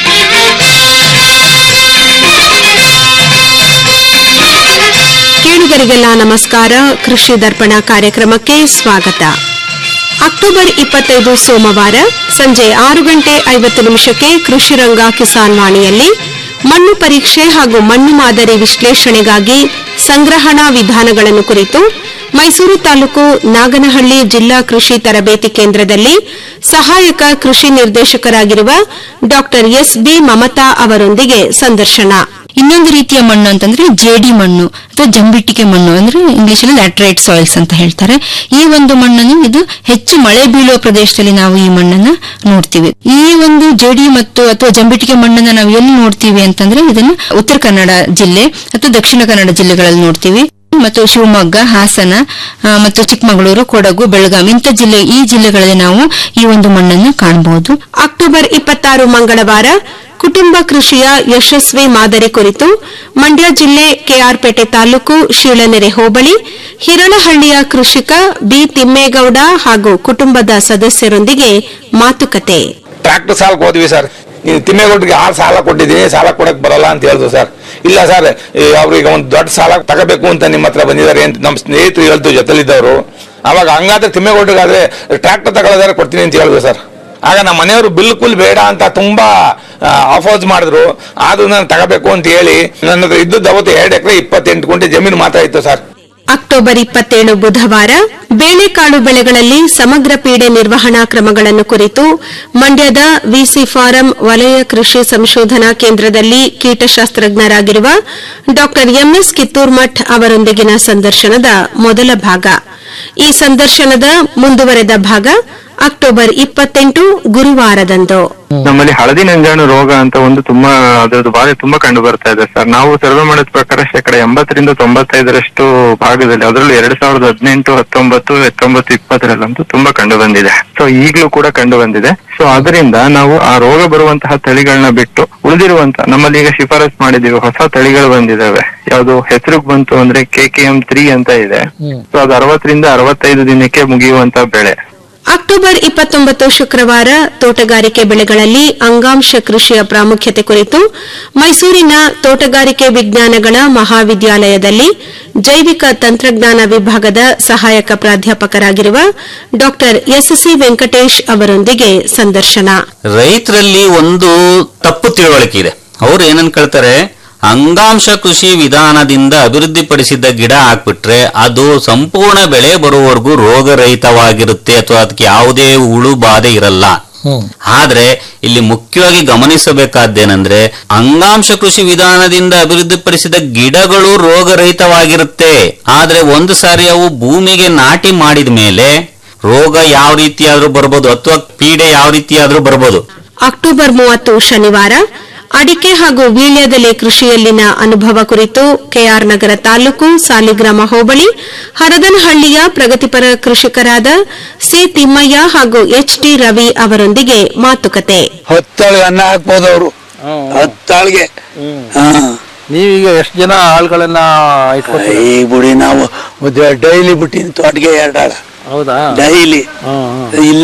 ಕೇಳುಗರಿಗೆಲ್ಲ ನಮಸ್ಕಾರ ಕೃಷಿ ದರ್ಪಣ ಕಾರ್ಯಕ್ರಮಕ್ಕೆ ಸ್ವಾಗತ ಅಕ್ಟೋಬರ್ ಇಪ್ಪತ್ತೈದು ಸೋಮವಾರ ಸಂಜೆ ಆರು ಗಂಟೆ ಐವತ್ತು ನಿಮಿಷಕ್ಕೆ ಕೃಷಿ ರಂಗ ಕಿಸಾನ್ ವಾಣಿಯಲ್ಲಿ ಮಣ್ಣು ಪರೀಕ್ಷೆ ಹಾಗೂ ಮಣ್ಣು ಮಾದರಿ ವಿಶ್ಲೇಷಣೆಗಾಗಿ ಸಂಗ್ರಹಣಾ ವಿಧಾನಗಳನ್ನು ಕುರಿತು ಮೈಸೂರು ತಾಲೂಕು ನಾಗನಹಳ್ಳಿ ಜಿಲ್ಲಾ ಕೃಷಿ ತರಬೇತಿ ಕೇಂದ್ರದಲ್ಲಿ ಸಹಾಯಕ ಕೃಷಿ ನಿರ್ದೇಶಕರಾಗಿರುವ ಡಾ ಎಸ್ ಬಿ ಮಮತಾ ಅವರೊಂದಿಗೆ ಸಂದರ್ಶನ ಇನ್ನೊಂದು ರೀತಿಯ ಮಣ್ಣು ಅಂತಂದ್ರೆ ಜೇಡಿ ಮಣ್ಣು ಅಥವಾ ಜಂಬಿಟ್ಟಿಗೆ ಮಣ್ಣು ಅಂದ್ರೆ ಇಂಗ್ಲಿಷ್ ಅಲ್ಲಿ ಲ್ಯಾಟ್ರೈಟ್ ಸಾಯಿಲ್ಸ್ ಅಂತ ಹೇಳ್ತಾರೆ ಈ ಒಂದು ಮಣ್ಣನ್ನು ಇದು ಹೆಚ್ಚು ಮಳೆ ಬೀಳುವ ಪ್ರದೇಶದಲ್ಲಿ ನಾವು ಈ ಮಣ್ಣನ್ನ ನೋಡ್ತೀವಿ ಈ ಒಂದು ಜೇಡಿ ಮತ್ತು ಅಥವಾ ಜಂಬಿಟ್ಟಿಗೆ ಮಣ್ಣನ್ನ ನಾವು ಎಲ್ಲಿ ನೋಡ್ತೀವಿ ಅಂತಂದ್ರೆ ಇದನ್ನ ಉತ್ತರ ಕನ್ನಡ ಜಿಲ್ಲೆ ಅಥವಾ ದಕ್ಷಿಣ ಕನ್ನಡ ಜಿಲ್ಲೆಗಳಲ್ಲಿ ನೋಡ್ತೀವಿ ಮತ್ತು ಶಿವಮೊಗ್ಗ ಹಾಸನ ಆ, ಮತ್ತು ಚಿಕ್ಕಮಗಳೂರು ಕೊಡಗು ಬೆಳಗಾವಿ ಇಂಥ ಜಿಲ್ಲೆ ಈ ಜಿಲ್ಲೆಗಳಲ್ಲಿ ನಾವು ಈ ಒಂದು ಮಣ್ಣನ್ನು ಕಾಣಬಹುದು ಅಕ್ಟೋಬರ್ ಇಪ್ಪತ್ತಾರು ಮಂಗಳವಾರ ಕುಟುಂಬ ಕೃಷಿಯ ಯಶಸ್ವಿ ಮಾದರಿ ಕುರಿತು ಮಂಡ್ಯ ಜಿಲ್ಲೆ ಕೆಆರ್ಪೇಟೆ ತಾಲೂಕು ಶೀಳನೆರೆ ಹೋಬಳಿ ಹಿರಳಹಳ್ಳಿಯ ಕೃಷಿಕ ಬಿ ತಿಮ್ಮೇಗೌಡ ಹಾಗೂ ಕುಟುಂಬದ ಸದಸ್ಯರೊಂದಿಗೆ ಮಾತುಕತೆ ಟ್ರ್ಯಾಕ್ಟರ್ ಸಾಲಕ್ಕೆ ಹೋದ್ವಿ ಸರ್ ನೀವು ತಿಮ್ಮೇಗೌಡರಿಗೆ ಆರು ಸಾಲ ಕೊಟ್ಟಿದ್ದೀನಿ ಸಾಲ ಕೊಡಕ್ ಬರಲ್ಲ ಅಂತ ಹೇಳಿದ್ರು ಸರ್ ಇಲ್ಲ ಸರ್ ಅವ್ರಿಗೆ ಒಂದು ದೊಡ್ಡ ಸಾಲ ತಗೋಬೇಕು ಅಂತ ನಿಮ್ಮ ಹತ್ರ ಬಂದಿದ್ದಾರೆ ಅಂತ ನಮ್ಮ ಸ್ನೇಹಿತರು ಹೇಳ್ತು ಜೊತೆಲಿದ್ದವರು ಅವಾಗ ಹಂಗಾದ್ರೆ ತಿಮ್ಮೇಗೌಡರಿಗಾದ್ರೆ ಟ್ರ್ಯಾಕ್ಟರ್ ತಗೊಳ್ಳೋದಾದ್ರೆ ಕೊಡ್ತೀನಿ ಅಂತ ಹೇಳಿದ್ರು ಸರ್ ಆಗ ನಮ್ಮ ಮನೆಯವರು ಬಿಲ್ಕುಲ್ ಬೇಡ ಅಂತ ತುಂಬಾ ಅಫೋಸ್ ಮಾಡಿದ್ರು ಆದ್ರೂ ನಾನು ತಗೋಬೇಕು ಅಂತ ಹೇಳಿ ನನ್ನ ಹತ್ರ ಇದ್ದದ್ದು ಅವತ್ತು ಎರಡು ಎಕರೆ ಇಪ್ಪತ್ತೆಂಟು ಗುಂಟೆ ಜಮೀನು ಮಾತ್ರ ಇತ್ತು ಸರ್ ಅಕ್ಟೋಬರ್ ಇಪ್ಪತ್ತೇಳು ಬುಧವಾರ ಬೇಳೆಕಾಳು ಬೆಳೆಗಳಲ್ಲಿ ಸಮಗ್ರ ಪೀಡೆ ನಿರ್ವಹಣಾ ಕ್ರಮಗಳನ್ನು ಕುರಿತು ಮಂಡ್ಯದ ವಿಸಿ ಫಾರಂ ವಲಯ ಕೃಷಿ ಸಂಶೋಧನಾ ಕೇಂದ್ರದಲ್ಲಿ ಕೀಟಶಾಸ್ತ್ರಜ್ಞರಾಗಿರುವ ಡಾ ಎಂಎಸ್ ಕಿತ್ತೂರ್ಮಠ್ ಅವರೊಂದಿಗಿನ ಸಂದರ್ಶನದ ಮೊದಲ ಭಾಗ ಈ ಸಂದರ್ಶನದ ಮುಂದುವರೆದ ಭಾಗ ಅಕ್ಟೋಬರ್ ಇಪ್ಪತ್ತೆಂಟು ಗುರುವಾರದಂದು ನಮ್ಮಲ್ಲಿ ಹಳದಿ ನಂಜಾಣು ರೋಗ ಅಂತ ಒಂದು ತುಂಬಾ ಅದರದ್ದು ಬಾಧೆ ತುಂಬಾ ಕಂಡು ಬರ್ತಾ ಇದೆ ಸರ್ ನಾವು ಸರ್ವೆ ಮಾಡಿದ ಪ್ರಕಾರ ಶೇಕಡ ಎಂಬತ್ತರಿಂದ ತೊಂಬತ್ತೈದರಷ್ಟು ಭಾಗದಲ್ಲಿ ಅದರಲ್ಲೂ ಎರಡ್ ಸಾವಿರದ ಹದಿನೆಂಟು ಹತ್ತೊಂಬತ್ತು ಹತ್ತೊಂಬತ್ತು ಇಪ್ಪತ್ತರಲ್ಲಂತೂ ತುಂಬಾ ಕಂಡು ಬಂದಿದೆ ಸೊ ಈಗಲೂ ಕೂಡ ಕಂಡು ಬಂದಿದೆ ಸೊ ಅದರಿಂದ ನಾವು ಆ ರೋಗ ಬರುವಂತಹ ತಳಿಗಳನ್ನ ಬಿಟ್ಟು ಉಳಿದಿರುವಂತ ನಮ್ಮಲ್ಲಿ ಈಗ ಶಿಫಾರಸ್ ಮಾಡಿದೀವಿ ಹೊಸ ತಳಿಗಳು ಬಂದಿದಾವೆ ಯಾವುದು ಹೆಸರಿಗೆ ಬಂತು ಅಂದ್ರೆ ಕೆ ಕೆ ಎಂ ತ್ರೀ ಅಂತ ಇದೆ ಸೊ ಅದು ಅರವತ್ತರಿಂದ ಅರವತ್ತೈದು ದಿನಕ್ಕೆ ಮುಗಿಯುವಂತ ಬೆಳೆ ಅಕ್ಟೋಬರ್ ಇಪ್ಪತ್ತೊಂಬತ್ತು ಶುಕ್ರವಾರ ತೋಟಗಾರಿಕೆ ಬೆಳೆಗಳಲ್ಲಿ ಅಂಗಾಂಶ ಕೃಷಿಯ ಪ್ರಾಮುಖ್ಯತೆ ಕುರಿತು ಮೈಸೂರಿನ ತೋಟಗಾರಿಕೆ ವಿಜ್ಞಾನಗಳ ಮಹಾವಿದ್ಯಾಲಯದಲ್ಲಿ ಜೈವಿಕ ತಂತ್ರಜ್ಞಾನ ವಿಭಾಗದ ಸಹಾಯಕ ಪ್ರಾಧ್ಯಾಪಕರಾಗಿರುವ ಡಾ ಎಸ್ಸಿ ವೆಂಕಟೇಶ್ ಅವರೊಂದಿಗೆ ಸಂದರ್ಶನ ರೈತರಲ್ಲಿ ಒಂದು ತಪ್ಪು ತಿಳುವಳಿಕೆ ಇದೆ ಅವ್ರು ಏನ್ ಅನ್ಕೊಳ್ತಾರೆ ಅಂಗಾಂಶ ಕೃಷಿ ವಿಧಾನದಿಂದ ಅಭಿವೃದ್ಧಿಪಡಿಸಿದ ಗಿಡ ಹಾಕ್ಬಿಟ್ರೆ ಅದು ಸಂಪೂರ್ಣ ಬೆಳೆ ಬರುವವರೆಗೂ ರೋಗರಹಿತವಾಗಿರುತ್ತೆ ಅಥವಾ ಅದಕ್ಕೆ ಯಾವುದೇ ಹುಳು ಬಾಧೆ ಇರಲ್ಲ ಆದ್ರೆ ಇಲ್ಲಿ ಮುಖ್ಯವಾಗಿ ಗಮನಿಸಬೇಕಾದ್ದೇನೆಂದ್ರೆ ಅಂಗಾಂಶ ಕೃಷಿ ವಿಧಾನದಿಂದ ಅಭಿವೃದ್ಧಿಪಡಿಸಿದ ಗಿಡಗಳು ರೋಗರಹಿತವಾಗಿರುತ್ತೆ ಆದ್ರೆ ಒಂದು ಸಾರಿ ಅವು ಭೂಮಿಗೆ ನಾಟಿ ಮಾಡಿದ ಮೇಲೆ ರೋಗ ಯಾವ ರೀತಿಯಾದ್ರೂ ಬರ್ಬೋದು ಅಥವಾ ಪೀಡೆ ಯಾವ ರೀತಿಯಾದ್ರೂ ಬರ್ಬೋದು ಅಕ್ಟೋಬರ್ ಮೂವತ್ತು ಶನಿವಾರ ಅಡಿಕೆ ಹಾಗೂ ವೀಳ್ಯದೆಲೆ ಕೃಷಿಯಲ್ಲಿನ ಅನುಭವ ಕುರಿತು ಕೆಆರ್ ನಗರ ತಾಲೂಕು ಸಾಲಿಗ್ರಾಮ ಹೋಬಳಿ ಹರದನಹಳ್ಳಿಯ ಪ್ರಗತಿಪರ ಕೃಷಿಕರಾದ ಸಿ ತಿಮ್ಮಯ್ಯ ಹಾಗೂ ಎಚ್ ಟಿ ರವಿ ಅವರೊಂದಿಗೆ ಮಾತುಕತೆ ಹತ್ತಾಳಿಗೆ ಅನ್ನ ಹಾಕ್ಬೋದು ಅವರು ಹತ್ತಾಳಿಗೆ ನೀವೀಗ ಎಷ್ಟು ಜನ ಆಳ್ಗಳನ್ನ ಇಟ್ಕೊತೀರಾ ಈ ಬಿಡಿ ನಾವು ಡೈಲಿ ಬಿಟ್ಟಿನ ತೋಟಗೆ ಎರಡು ಆಳ ಹೌದಾ ಡೈಲಿ ಇಲ್ಲಿ